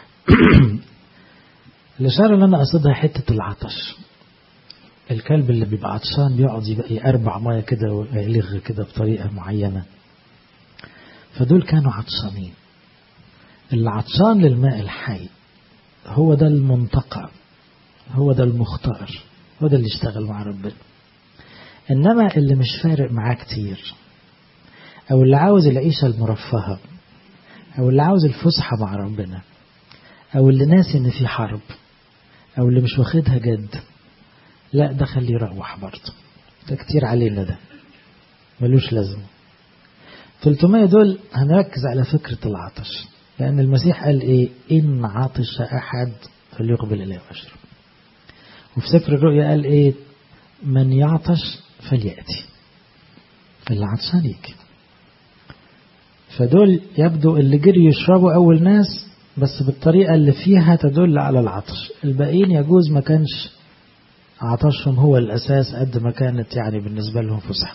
Speaker 1: الإشارة اللي أنا قصدها حتة العطش الكلب اللي بيبقى عطشان بيقعد يبقى يربع مية كده ويلغ كده بطريقة معينة فدول كانوا عطشانين اللي عطشان للماء الحي هو ده المنتقى هو ده المختار هو ده اللي يشتغل مع ربنا إنما اللي مش فارق معاه كتير أو اللي عاوز العيشة المرفهة أو اللي عاوز الفسحة مع ربنا أو اللي ناسي إن في حرب أو اللي مش واخدها جد لا ده خليه يروح برضه ده كتير علينا ده ملوش لازمة 300 دول هنركز على فكرة العطش لأن المسيح قال إيه إن عطش أحد فليقبل إليه ويشرب وفي سفر الرؤيا قال إيه من يعطش فليأتي اللي عطشان يجي فدول يبدو اللي جري يشربوا أول ناس بس بالطريقة اللي فيها تدل على العطش الباقيين يجوز ما كانش عطشهم هو الأساس قد ما كانت يعني بالنسبة لهم فسحة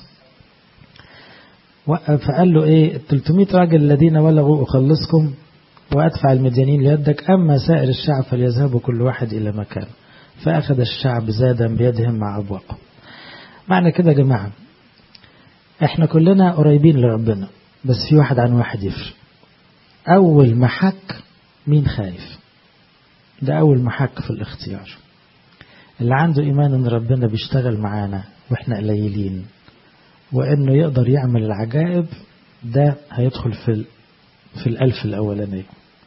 Speaker 1: فقال له إيه 300 راجل الذين ولغوا أخلصكم وأدفع المديانين ليدك أما سائر الشعب فليذهبوا كل واحد إلى مكان فأخذ الشعب زادا بيدهم مع أبواقهم معنى كده يا جماعة احنا كلنا قريبين لربنا بس في واحد عن واحد يفرق أول محك مين خايف ده أول محك في الاختيار اللي عنده إيمان أن ربنا بيشتغل معانا وإحنا قليلين وإنه يقدر يعمل العجائب ده هيدخل في في الألف الأولانية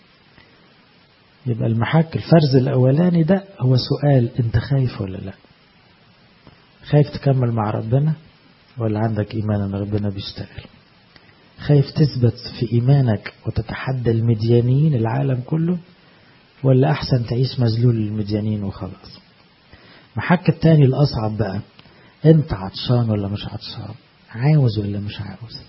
Speaker 1: يبقى المحك الفرز الأولاني ده هو سؤال أنت خايف ولا لا خايف تكمل مع ربنا ولا عندك إيمان أن ربنا بيشتغل خايف تثبت في إيمانك وتتحدى المديانين العالم كله ولا أحسن تعيش مذلول للمديانين وخلاص محك التاني الأصعب بقى أنت عطشان ولا مش عطشان عاوز ولا مش عاوز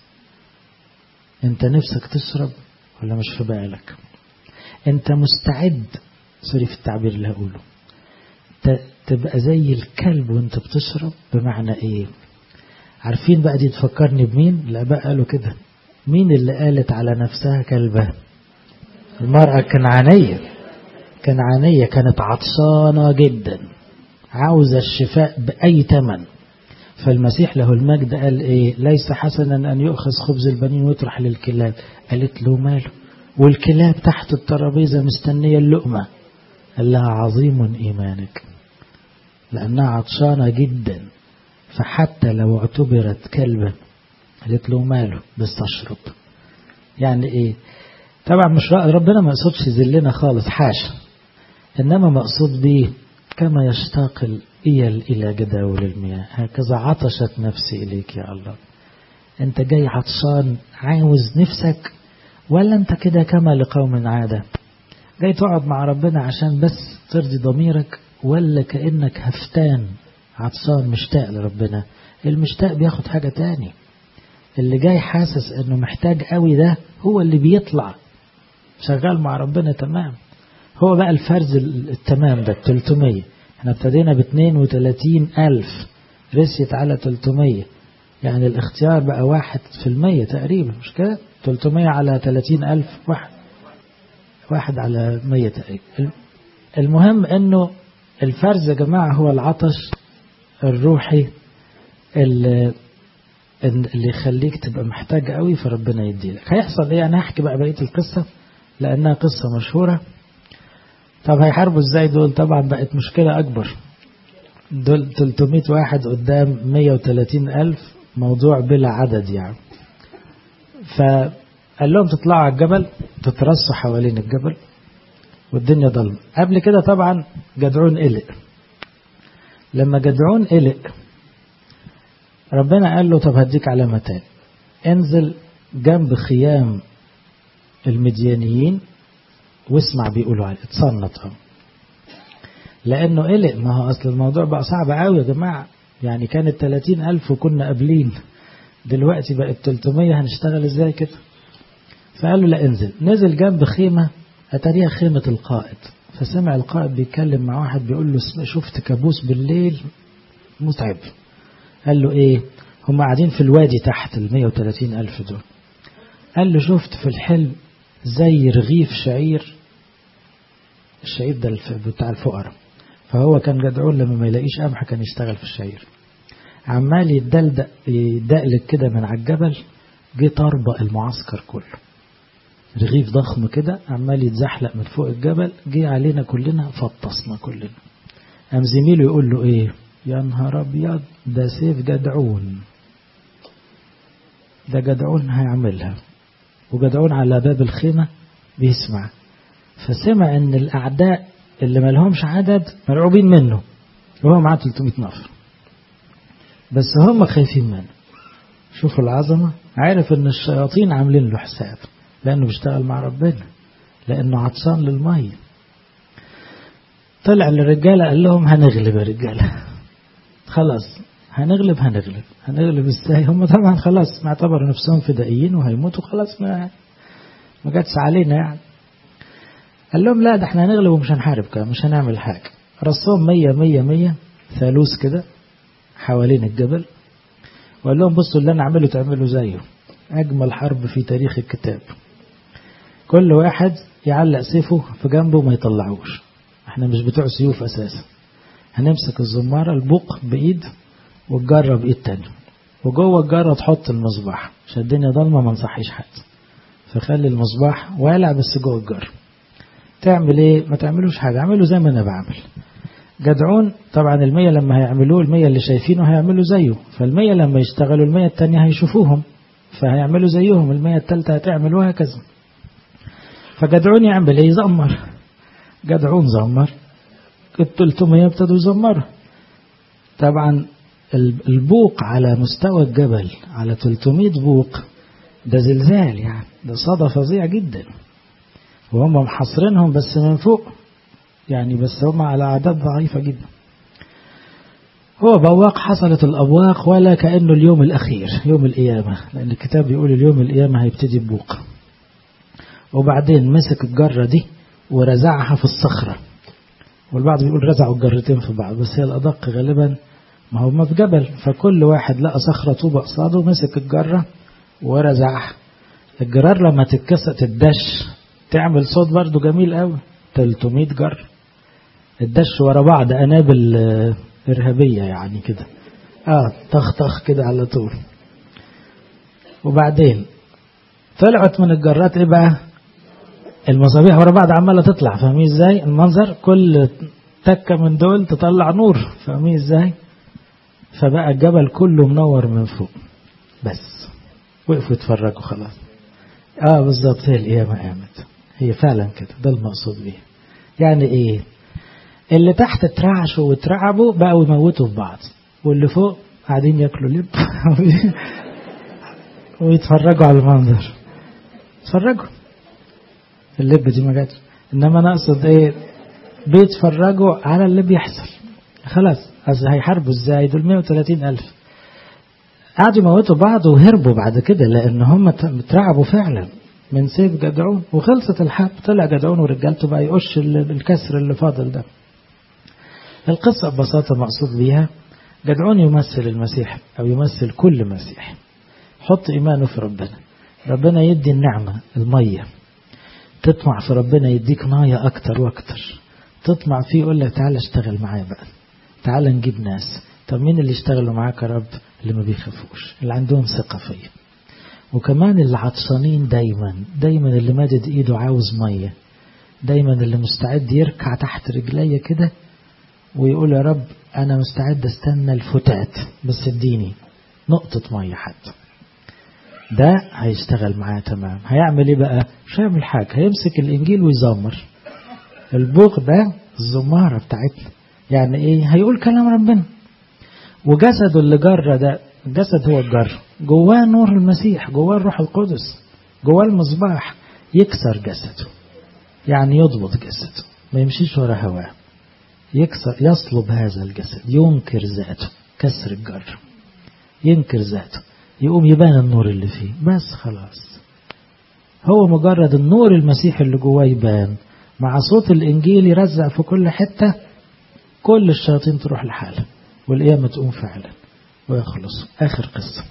Speaker 1: أنت نفسك تشرب ولا مش في بالك أنت مستعد سوري في التعبير اللي هقوله تبقى زي الكلب وانت بتشرب بمعنى ايه عارفين بقى دي تفكرني بمين الاباء قالوا كده مين اللي قالت على نفسها كلبة المرأة الكنعانية كنعانية كانت عطشانة جدا عاوزة الشفاء بأي تمن فالمسيح له المجد قال إيه ليس حسنا أن يؤخذ خبز البنين ويطرح للكلاب قالت له ماله والكلاب تحت الترابيزة مستنية اللقمة قال لها عظيم إيمانك لأنها عطشانة جدا فحتى لو اعتبرت كلبا قالت له ماله بس أشرب يعني إيه طبعا مش ربنا ما يقصدش يذلنا خالص حاشا إنما مقصود به كما يشتاق الإيل إلى جداول المياه هكذا عطشت نفسي إليك يا الله أنت جاي عطشان عاوز نفسك ولا أنت كده كما لقوم عادة جاي تقعد مع ربنا عشان بس ترضي ضميرك ولا كأنك هفتان عطشان مشتاق لربنا المشتاق بياخد حاجة تاني اللي جاي حاسس انه محتاج قوي ده هو اللي بيطلع شغال مع ربنا تمام هو بقى الفرز التمام ده 300 احنا ابتدينا ب 32 ألف رسيت على 300 يعني الاختيار بقى واحد في المية تقريبا مش كده 300 على 30 ألف واحد واحد على 100 تقريبا المهم انه الفرز يا جماعة هو العطش الروحي اللي, اللي يخليك تبقى محتاج قوي فربنا يديلك هيحصل ايه انا هحكي بقى بقية القصة لانها قصة مشهورة طب هيحاربوا ازاي دول طبعا بقت مشكلة اكبر دول 300 واحد قدام 130 ألف موضوع بلا عدد يعني فقال لهم تطلعوا على الجبل تترصوا حوالين الجبل والدنيا ضلمة قبل كده طبعا جدعون قلق لما جدعون قلق ربنا قال له طب هديك علامة تاني انزل جنب خيام المديانيين واسمع بيقولوا عليه اتصنت اه لانه قلق ما هو اصل الموضوع بقى صعب قوي يا جماعة يعني كانت 30 ألف وكنا قابلين دلوقتي بقت 300 هنشتغل ازاي كده فقال له لا انزل نزل جنب خيمة أتاريها خيمة القائد فسمع القائد بيتكلم مع واحد بيقول له شفت كابوس بالليل متعب قال له ايه هم قاعدين في الوادي تحت ال 130 ألف دول قال له شفت في الحلم زي رغيف شعير الشعير ده بتاع الفقراء فهو كان جدعون لما ما يلاقيش قمح كان يشتغل في الشعير عمال يدلدق يدقلك كده من على الجبل جه طربق المعسكر كله رغيف ضخم كده عمال يتزحلق من فوق الجبل جه علينا كلنا فطسنا كلنا قام زميله يقول له ايه يا نهار ابيض ده سيف جدعون ده جدعون هيعملها وجدعون على باب الخيمة بيسمع فسمع ان الاعداء اللي ما لهمش عدد مرعوبين منه وهو معاه 300 نفر بس هم خايفين منه شوفوا العظمة عارف ان الشياطين عاملين له حساب لانه بيشتغل مع ربنا لانه عطشان للمية طلع للرجالة قال لهم هنغلب يا رجالة خلاص هنغلب هنغلب هنغلب ازاي هم طبعا خلاص معتبروا نفسهم فدائيين وهيموتوا خلاص ما ما جاتش علينا يعني قال لهم لا ده احنا هنغلب ومش هنحارب كده مش هنعمل حاجة رصهم مية مية مية ثالوث كده حوالين الجبل وقال لهم بصوا اللي انا اعمله تعملوا زيه اجمل حرب في تاريخ الكتاب كل واحد يعلق سيفه في جنبه ما يطلعوش احنا مش بتوع سيوف اساسا هنمسك الزمارة البوق بايد والجرة بايد تانية وجوه الجرة تحط المصباح عشان الدنيا ضلمة ما نصحيش حد فخلي المصباح والع بس جوه الجرة تعمل ايه ما تعملوش حاجة اعملوا زي ما انا بعمل جدعون طبعا المية لما هيعملوه المية اللي شايفينه هيعملوا زيه فالمية لما يشتغلوا المية التانية هيشوفوهم فهيعملوا زيهم المية التالتة هتعمل وهكذا فجدعون يعمل ايه يزمر جدعون زمر التلتمية ابتدوا يزمروا طبعا البوق على مستوى الجبل على 300 بوق ده زلزال يعني ده صدى فظيع جدا وهم محصرينهم بس من فوق يعني بس هم على أعداد ضعيفة جدا هو بواق حصلت الأبواق ولا كأنه اليوم الأخير يوم القيامة لأن الكتاب بيقول اليوم القيامة هيبتدي ببوق وبعدين مسك الجرة دي ورزعها في الصخرة والبعض بيقول رزعوا الجرتين في بعض بس هي الأدق غالبا ما هو في جبل فكل واحد لقى صخرة طوبة قصاده مسك الجرة ورزعها الجرار لما تتكسر تدش تعمل صوت برضه جميل قوي 300 جر الدش ورا بعض أنابل إرهابية يعني كده آه طخ طخ كده على طول وبعدين طلعت من الجرات إيه بقى المصابيح ورا بعض عمالة تطلع فاهمين إزاي المنظر كل تكة من دول تطلع نور فاهمين إزاي فبقى الجبل كله منور من فوق بس وقفوا يتفرجوا خلاص اه بالظبط هي القيامة قامت هي فعلا كده ده المقصود بيه يعني ايه اللي تحت اترعشوا واترعبوا بقوا يموتوا في بعض واللي فوق قاعدين ياكلوا لب ويتفرجوا على المنظر اتفرجوا اللب دي ما جاتش انما انا اقصد ايه بيتفرجوا على اللي بيحصل خلاص أصل هيحاربوا ازاي دول 130 ألف قعدوا يموتوا بعض وهربوا بعد كده لأن هم اترعبوا فعلا من سيف جدعون وخلصت الحرب طلع جدعون ورجالته بقى يقش الكسر اللي فاضل ده القصة ببساطة مقصود بيها جدعون يمثل المسيح أو يمثل كل مسيح حط إيمانه في ربنا ربنا يدي النعمة المية تطمع في ربنا يديك مية أكتر وأكتر تطمع فيه يقول لك تعالى اشتغل معايا بقى تعالى نجيب ناس طب مين اللي يشتغلوا معاك يا رب اللي ما بيخافوش اللي عندهم ثقة فيا وكمان اللي عطشانين دايما دايما اللي مادد ايده عاوز مية دايما اللي مستعد يركع تحت رجليا كده ويقول يا رب انا مستعد استنى الفتات بس اديني نقطة مية حتى ده هيشتغل معاه تمام هيعمل ايه بقى مش هيعمل حاجة هيمسك الانجيل ويزمر البوق ده الزمارة بتاعتنا يعني ايه هيقول كلام ربنا وجسده اللي جرى ده الجسد هو الجر جواه نور المسيح جواه الروح القدس جواه المصباح يكسر جسده يعني يضبط جسده ما يمشيش ورا هواه يكسر يصلب هذا الجسد ينكر ذاته كسر الجر ينكر ذاته يقوم يبان النور اللي فيه بس خلاص هو مجرد النور المسيح اللي جواه يبان مع صوت الإنجيل يرزع في كل حتة كل الشياطين تروح لحالها والقيامة تقوم فعلا ويخلص آخر قصة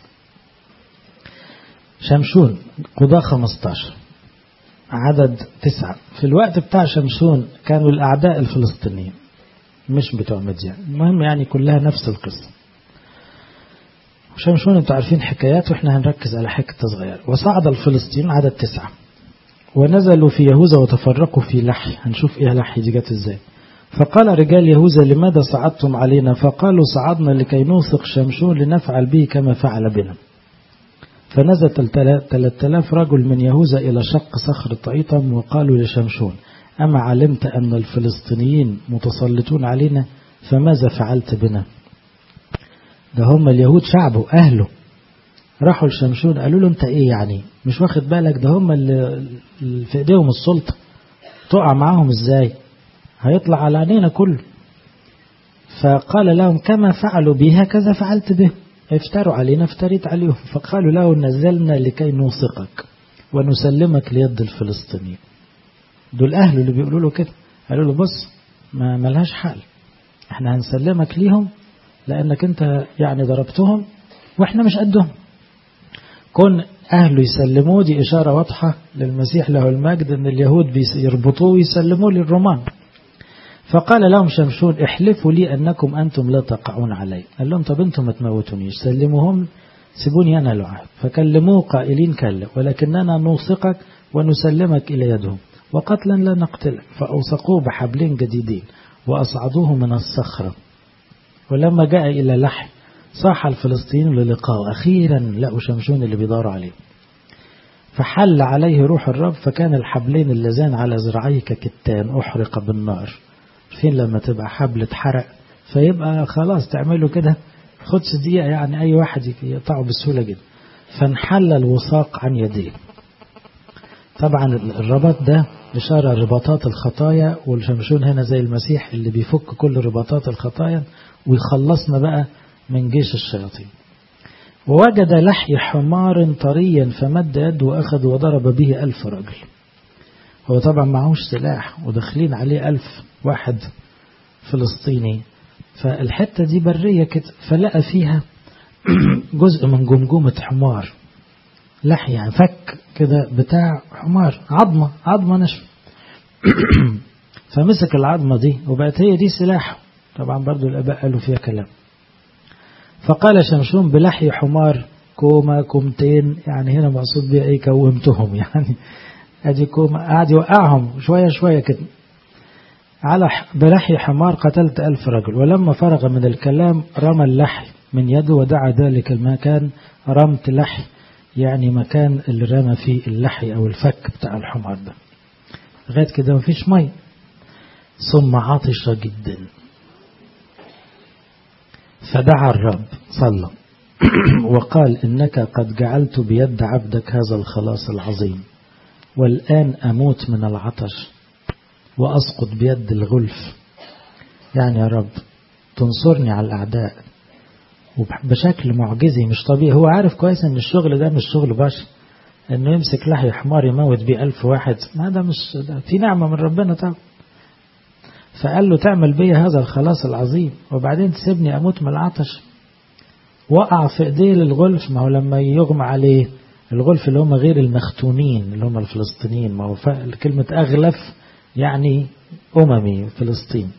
Speaker 1: شمشون قضاء 15 عدد تسعة في الوقت بتاع شمشون كانوا الأعداء الفلسطينيين مش بتوع مديان المهم يعني كلها نفس القصة شمشون انتوا عارفين حكايات واحنا هنركز على حكة صغيرة وصعد الفلسطينيون عدد تسعة ونزلوا في يهوذا وتفرقوا في لحي هنشوف ايه لحي دي جت ازاي فقال رجال يهوذا لماذا صعدتم علينا فقالوا صعدنا لكي نوثق شمشون لنفعل به كما فعل بنا فنزل 3000 رجل من يهوذا إلى شق صخر طعيطم وقالوا لشمشون أما علمت أن الفلسطينيين متسلطون علينا فماذا فعلت بنا ده هم اليهود شعبه أهله راحوا لشمشون قالوا له أنت إيه يعني مش واخد بالك ده هم اللي في إيديهم السلطة تقع معاهم إزاي هيطلع على عينينا كله فقال لهم كما فعلوا بي هكذا فعلت به افتروا علينا افتريت عليهم فقالوا له نزلنا لكي نوثقك ونسلمك ليد الفلسطينيين دول أهله اللي بيقولوا له كده قالوا له بص ما ملهاش حل احنا هنسلمك ليهم لأنك انت يعني ضربتهم واحنا مش قدهم كون أهله يسلموه دي إشارة واضحة للمسيح له المجد أن اليهود بيربطوه ويسلموه للرومان فقال لهم شمشون احلفوا لي أنكم أنتم لا تقعون علي قال لهم طب أنتم ما تموتونيش سلموهم سيبوني أنا لعاب فكلموه قائلين كلا ولكننا نوثقك ونسلمك إلى يدهم وقتلا لا نقتلك فأوثقوه بحبلين جديدين وأصعدوه من الصخرة ولما جاء إلى لحم صاح الفلسطينيين للقاء أخيرا لقوا شمشون اللي بيداروا عليه فحل عليه روح الرب فكان الحبلين اللذان على ذراعيه ككتان أحرق بالنار فين لما تبقى حبل اتحرق فيبقى خلاص تعملوا كده خدش دقيقة يعني أي واحد يقطعه بسهولة جدا فانحل الوثاق عن يديه طبعا الرباط ده إشارة رباطات الخطايا والشمشون هنا زي المسيح اللي بيفك كل رباطات الخطايا ويخلصنا بقى من جيش الشياطين ووجد لحي حمار طريا فمد يده وأخذ وضرب به ألف رجل هو طبعا معهوش سلاح وداخلين عليه ألف واحد فلسطيني فالحتة دي برية كده فلقى فيها جزء من جمجمة حمار لحي يعني فك كده بتاع حمار عظمة عظمة نشف فمسك العظمة دي وبقت هي دي سلاحه طبعا برضو الآباء قالوا فيها كلام فقال شمشون بلحي حمار كوما كومتين يعني هنا مقصود بها ايه كومتهم يعني ادي كوما قاعد يوقعهم شوية شوية كده على بلحي حمار قتلت ألف رجل ولما فرغ من الكلام رمى اللحي من يده ودعا ذلك المكان رمت لحي يعني مكان اللي رمى فيه اللحي أو الفك بتاع الحمار ده لغاية كده مفيش مي ثم عطش جدا فدعا الرب صلى وقال إنك قد جعلت بيد عبدك هذا الخلاص العظيم والآن أموت من العطش وأسقط بيد الغلف يعني يا رب تنصرني على الأعداء وبشكل معجزي مش طبيعي هو عارف كويس ان الشغل ده مش شغل بشر انه يمسك لحي حمار يموت بيه ألف واحد ما ده مش ده في نعمة من ربنا طبعا فقال له تعمل بيا هذا الخلاص العظيم وبعدين تسيبني أموت من العطش وقع في ايديه للغلف ما هو لما يغمى عليه الغلف اللي هم غير المختونين اللي هم الفلسطينيين ما هو كلمة أغلف يعني أممي فلسطين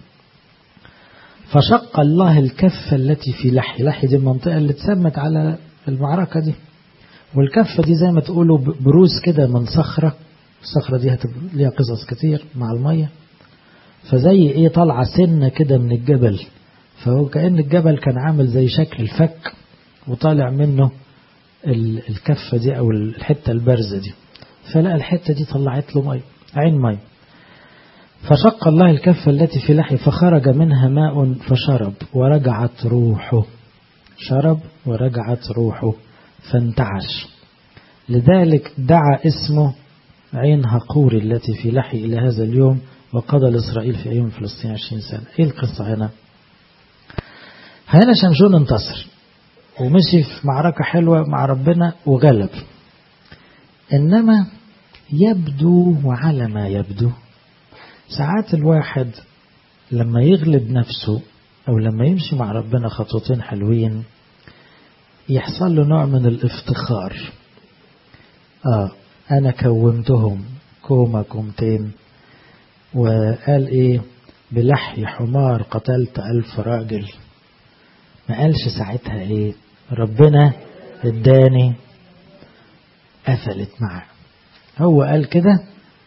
Speaker 1: فشق الله الكفة التي في لحي لحي دي المنطقة اللي اتسمت على المعركة دي والكفة دي زي ما تقولوا بروز كده من صخرة الصخرة دي ليها قصص كتير مع المية فزي ايه طالعة سنة كده من الجبل فهو كأن الجبل كان عامل زي شكل الفك وطالع منه الكفة دي أو الحتة البارزة دي فلقى الحتة دي طلعت له مي عين مي فشق الله الكفة التي في لحي فخرج منها ماء فشرب ورجعت روحه شرب ورجعت روحه فانتعش لذلك دعا اسمه عين هقور التي في لحي إلى هذا اليوم وقضى لإسرائيل في أيام فلسطين عشرين سنة إيه القصة هنا هنا شمشون انتصر ومشي في معركة حلوة مع ربنا وغلب إنما يبدو وعلى ما يبدو ساعات الواحد لما يغلب نفسه أو لما يمشي مع ربنا خطوتين حلوين يحصل له نوع من الافتخار آه أنا كومتهم كومة كومتين وقال إيه بلحي حمار قتلت ألف راجل ما قالش ساعتها إيه ربنا اداني قفلت معاه هو قال كده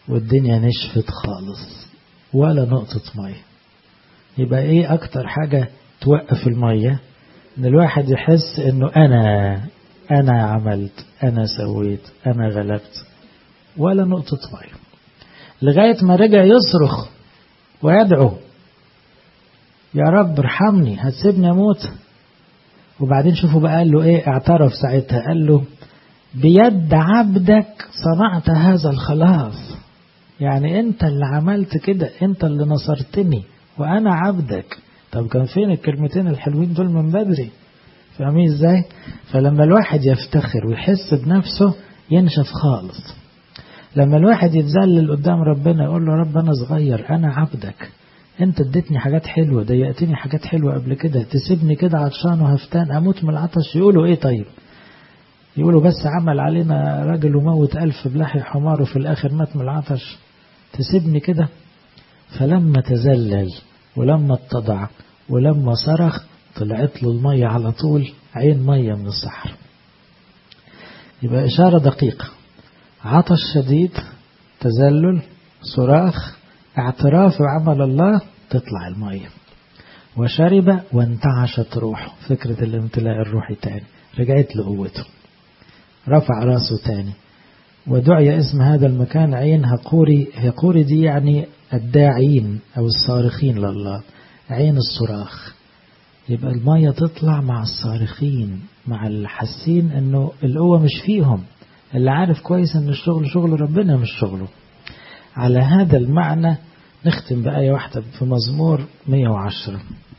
Speaker 1: والدنيا نشفت خالص ولا نقطة مية يبقى ايه اكتر حاجة توقف المية ان الواحد يحس انه انا انا عملت انا سويت انا غلبت ولا نقطة مية لغاية ما رجع يصرخ ويدعو يا رب ارحمني هتسيبني اموت وبعدين شوفوا بقى قال له ايه اعترف ساعتها قال له بيد عبدك صنعت هذا الخلاص يعني انت اللي عملت كده انت اللي نصرتني وانا عبدك طب كان فين الكلمتين الحلوين دول من بدري فاهمين ازاي فلما الواحد يفتخر ويحس بنفسه ينشف خالص لما الواحد يتذلل قدام ربنا يقول له رب انا صغير انا عبدك انت اديتني حاجات حلوة ضيقتني حاجات حلوة قبل كده تسيبني كده عطشان وهفتان اموت من العطش يقولوا ايه طيب يقولوا بس عمل علينا راجل وموت ألف بلحي حمار وفي الآخر مات من العطش تسيبني كده فلما تزلل ولما اتضع ولما صرخ طلعت له المية على طول عين مية من الصحر يبقى إشارة دقيقة عطش شديد تزلل صراخ اعتراف بعمل الله تطلع المية وشرب وانتعشت روحه فكرة الامتلاء الروحي تاني رجعت لقوته رفع راسه تاني ودعي اسم هذا المكان عين هقوري هقوري دي يعني الداعين أو الصارخين لله عين الصراخ يبقى المية تطلع مع الصارخين مع الحاسين انه القوة مش فيهم اللي عارف كويس ان الشغل شغل ربنا مش شغله على هذا المعنى نختم بآية واحدة في مزمور 110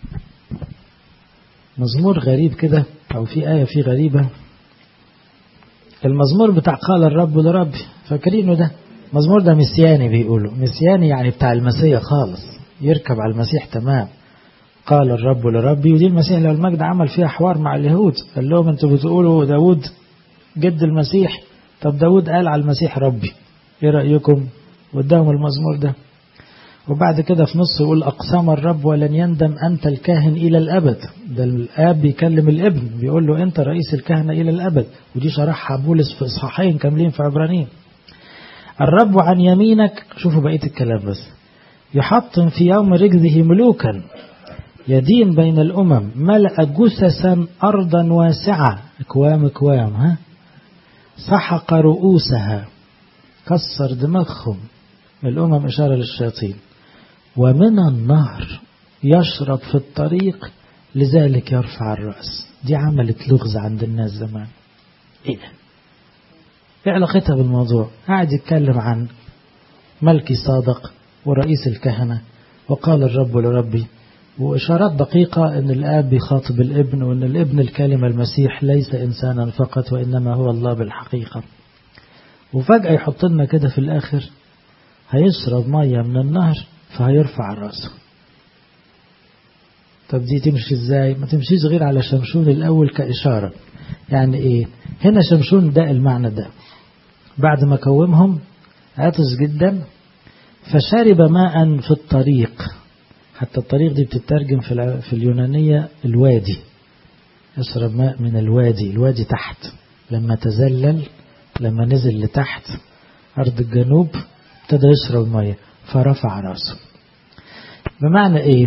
Speaker 1: مزمور غريب كده أو في آية فيه غريبة المزمور بتاع قال الرب لربي فاكرينه ده مزمور ده مسياني بيقولوا مسياني يعني بتاع المسيح خالص يركب على المسيح تمام قال الرب لربي ودي المسيح لو المجد عمل فيها حوار مع اليهود قال لهم انتوا بتقولوا داود جد المسيح طب داود قال على المسيح ربي ايه رأيكم قدام المزمور ده وبعد كده في نص يقول أقسم الرب ولن يندم أنت الكاهن إلى الأبد ده الآب بيكلم الابن بيقول له أنت رئيس الكهنة إلى الأبد ودي شرحها بولس في إصحاحين كاملين في عبرانيين الرب عن يمينك شوفوا بقية الكلام بس يحطم في يوم رجزه ملوكا يدين بين الأمم ملأ جثثا أرضا واسعة أكوام أكوام ها سحق رؤوسها كسر دماغهم الأمم إشارة للشياطين ومن النهر يشرب في الطريق لذلك يرفع الرأس دي عملت لغز عند الناس زمان ايه ده ايه علاقتها بالموضوع قاعد يتكلم عن ملكي صادق ورئيس الكهنة وقال الرب لربي وإشارات دقيقة أن الآب بيخاطب الابن وأن الابن الكلمة المسيح ليس إنسانا فقط وإنما هو الله بالحقيقة وفجأة يحط لنا كده في الآخر هيشرب مية من النهر فهيرفع راسه طب دي تمشي ازاي ما تمشيش غير على شمشون الأول كإشارة يعني ايه هنا شمشون ده المعنى ده بعد ما كومهم عطس جدا فشرب ماء في الطريق حتى الطريق دي بتترجم في, في اليونانية الوادي يشرب ماء من الوادي الوادي تحت لما تزلل لما نزل لتحت أرض الجنوب ابتدى يشرب مية فرفع راسه بمعنى ايه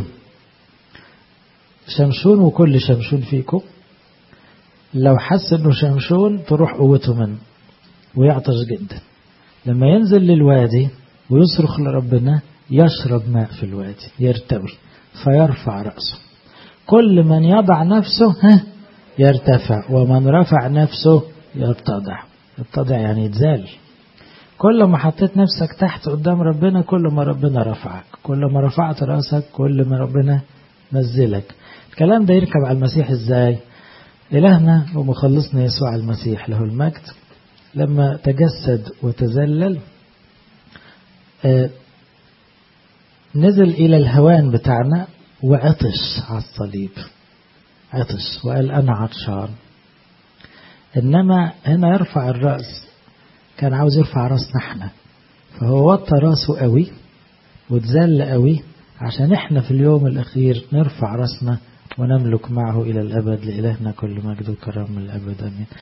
Speaker 1: شمشون وكل شمشون فيكم لو حس انه شمشون تروح قوته منه ويعطش جدا لما ينزل للوادي ويصرخ لربنا يشرب ماء في الوادي يرتوي فيرفع رأسه كل من يضع نفسه ها يرتفع ومن رفع نفسه يتضع يتضع يعني يتزال كل ما حطيت نفسك تحت قدام ربنا كل ما ربنا رفعك كل ما رفعت رأسك كل ما ربنا نزلك الكلام ده يركب على المسيح ازاي إلهنا ومخلصنا يسوع المسيح له المجد لما تجسد وتذلل آه نزل إلى الهوان بتاعنا وعطش على الصليب عطش وقال أنا عطشان إنما هنا يرفع الرأس كان عاوز يرفع راسنا احنا فهو وطى راسه قوي وتزل قوي عشان احنا في اليوم الأخير نرفع راسنا ونملك معه إلى الأبد لإلهنا كل مجد وكرم من الأبد أمين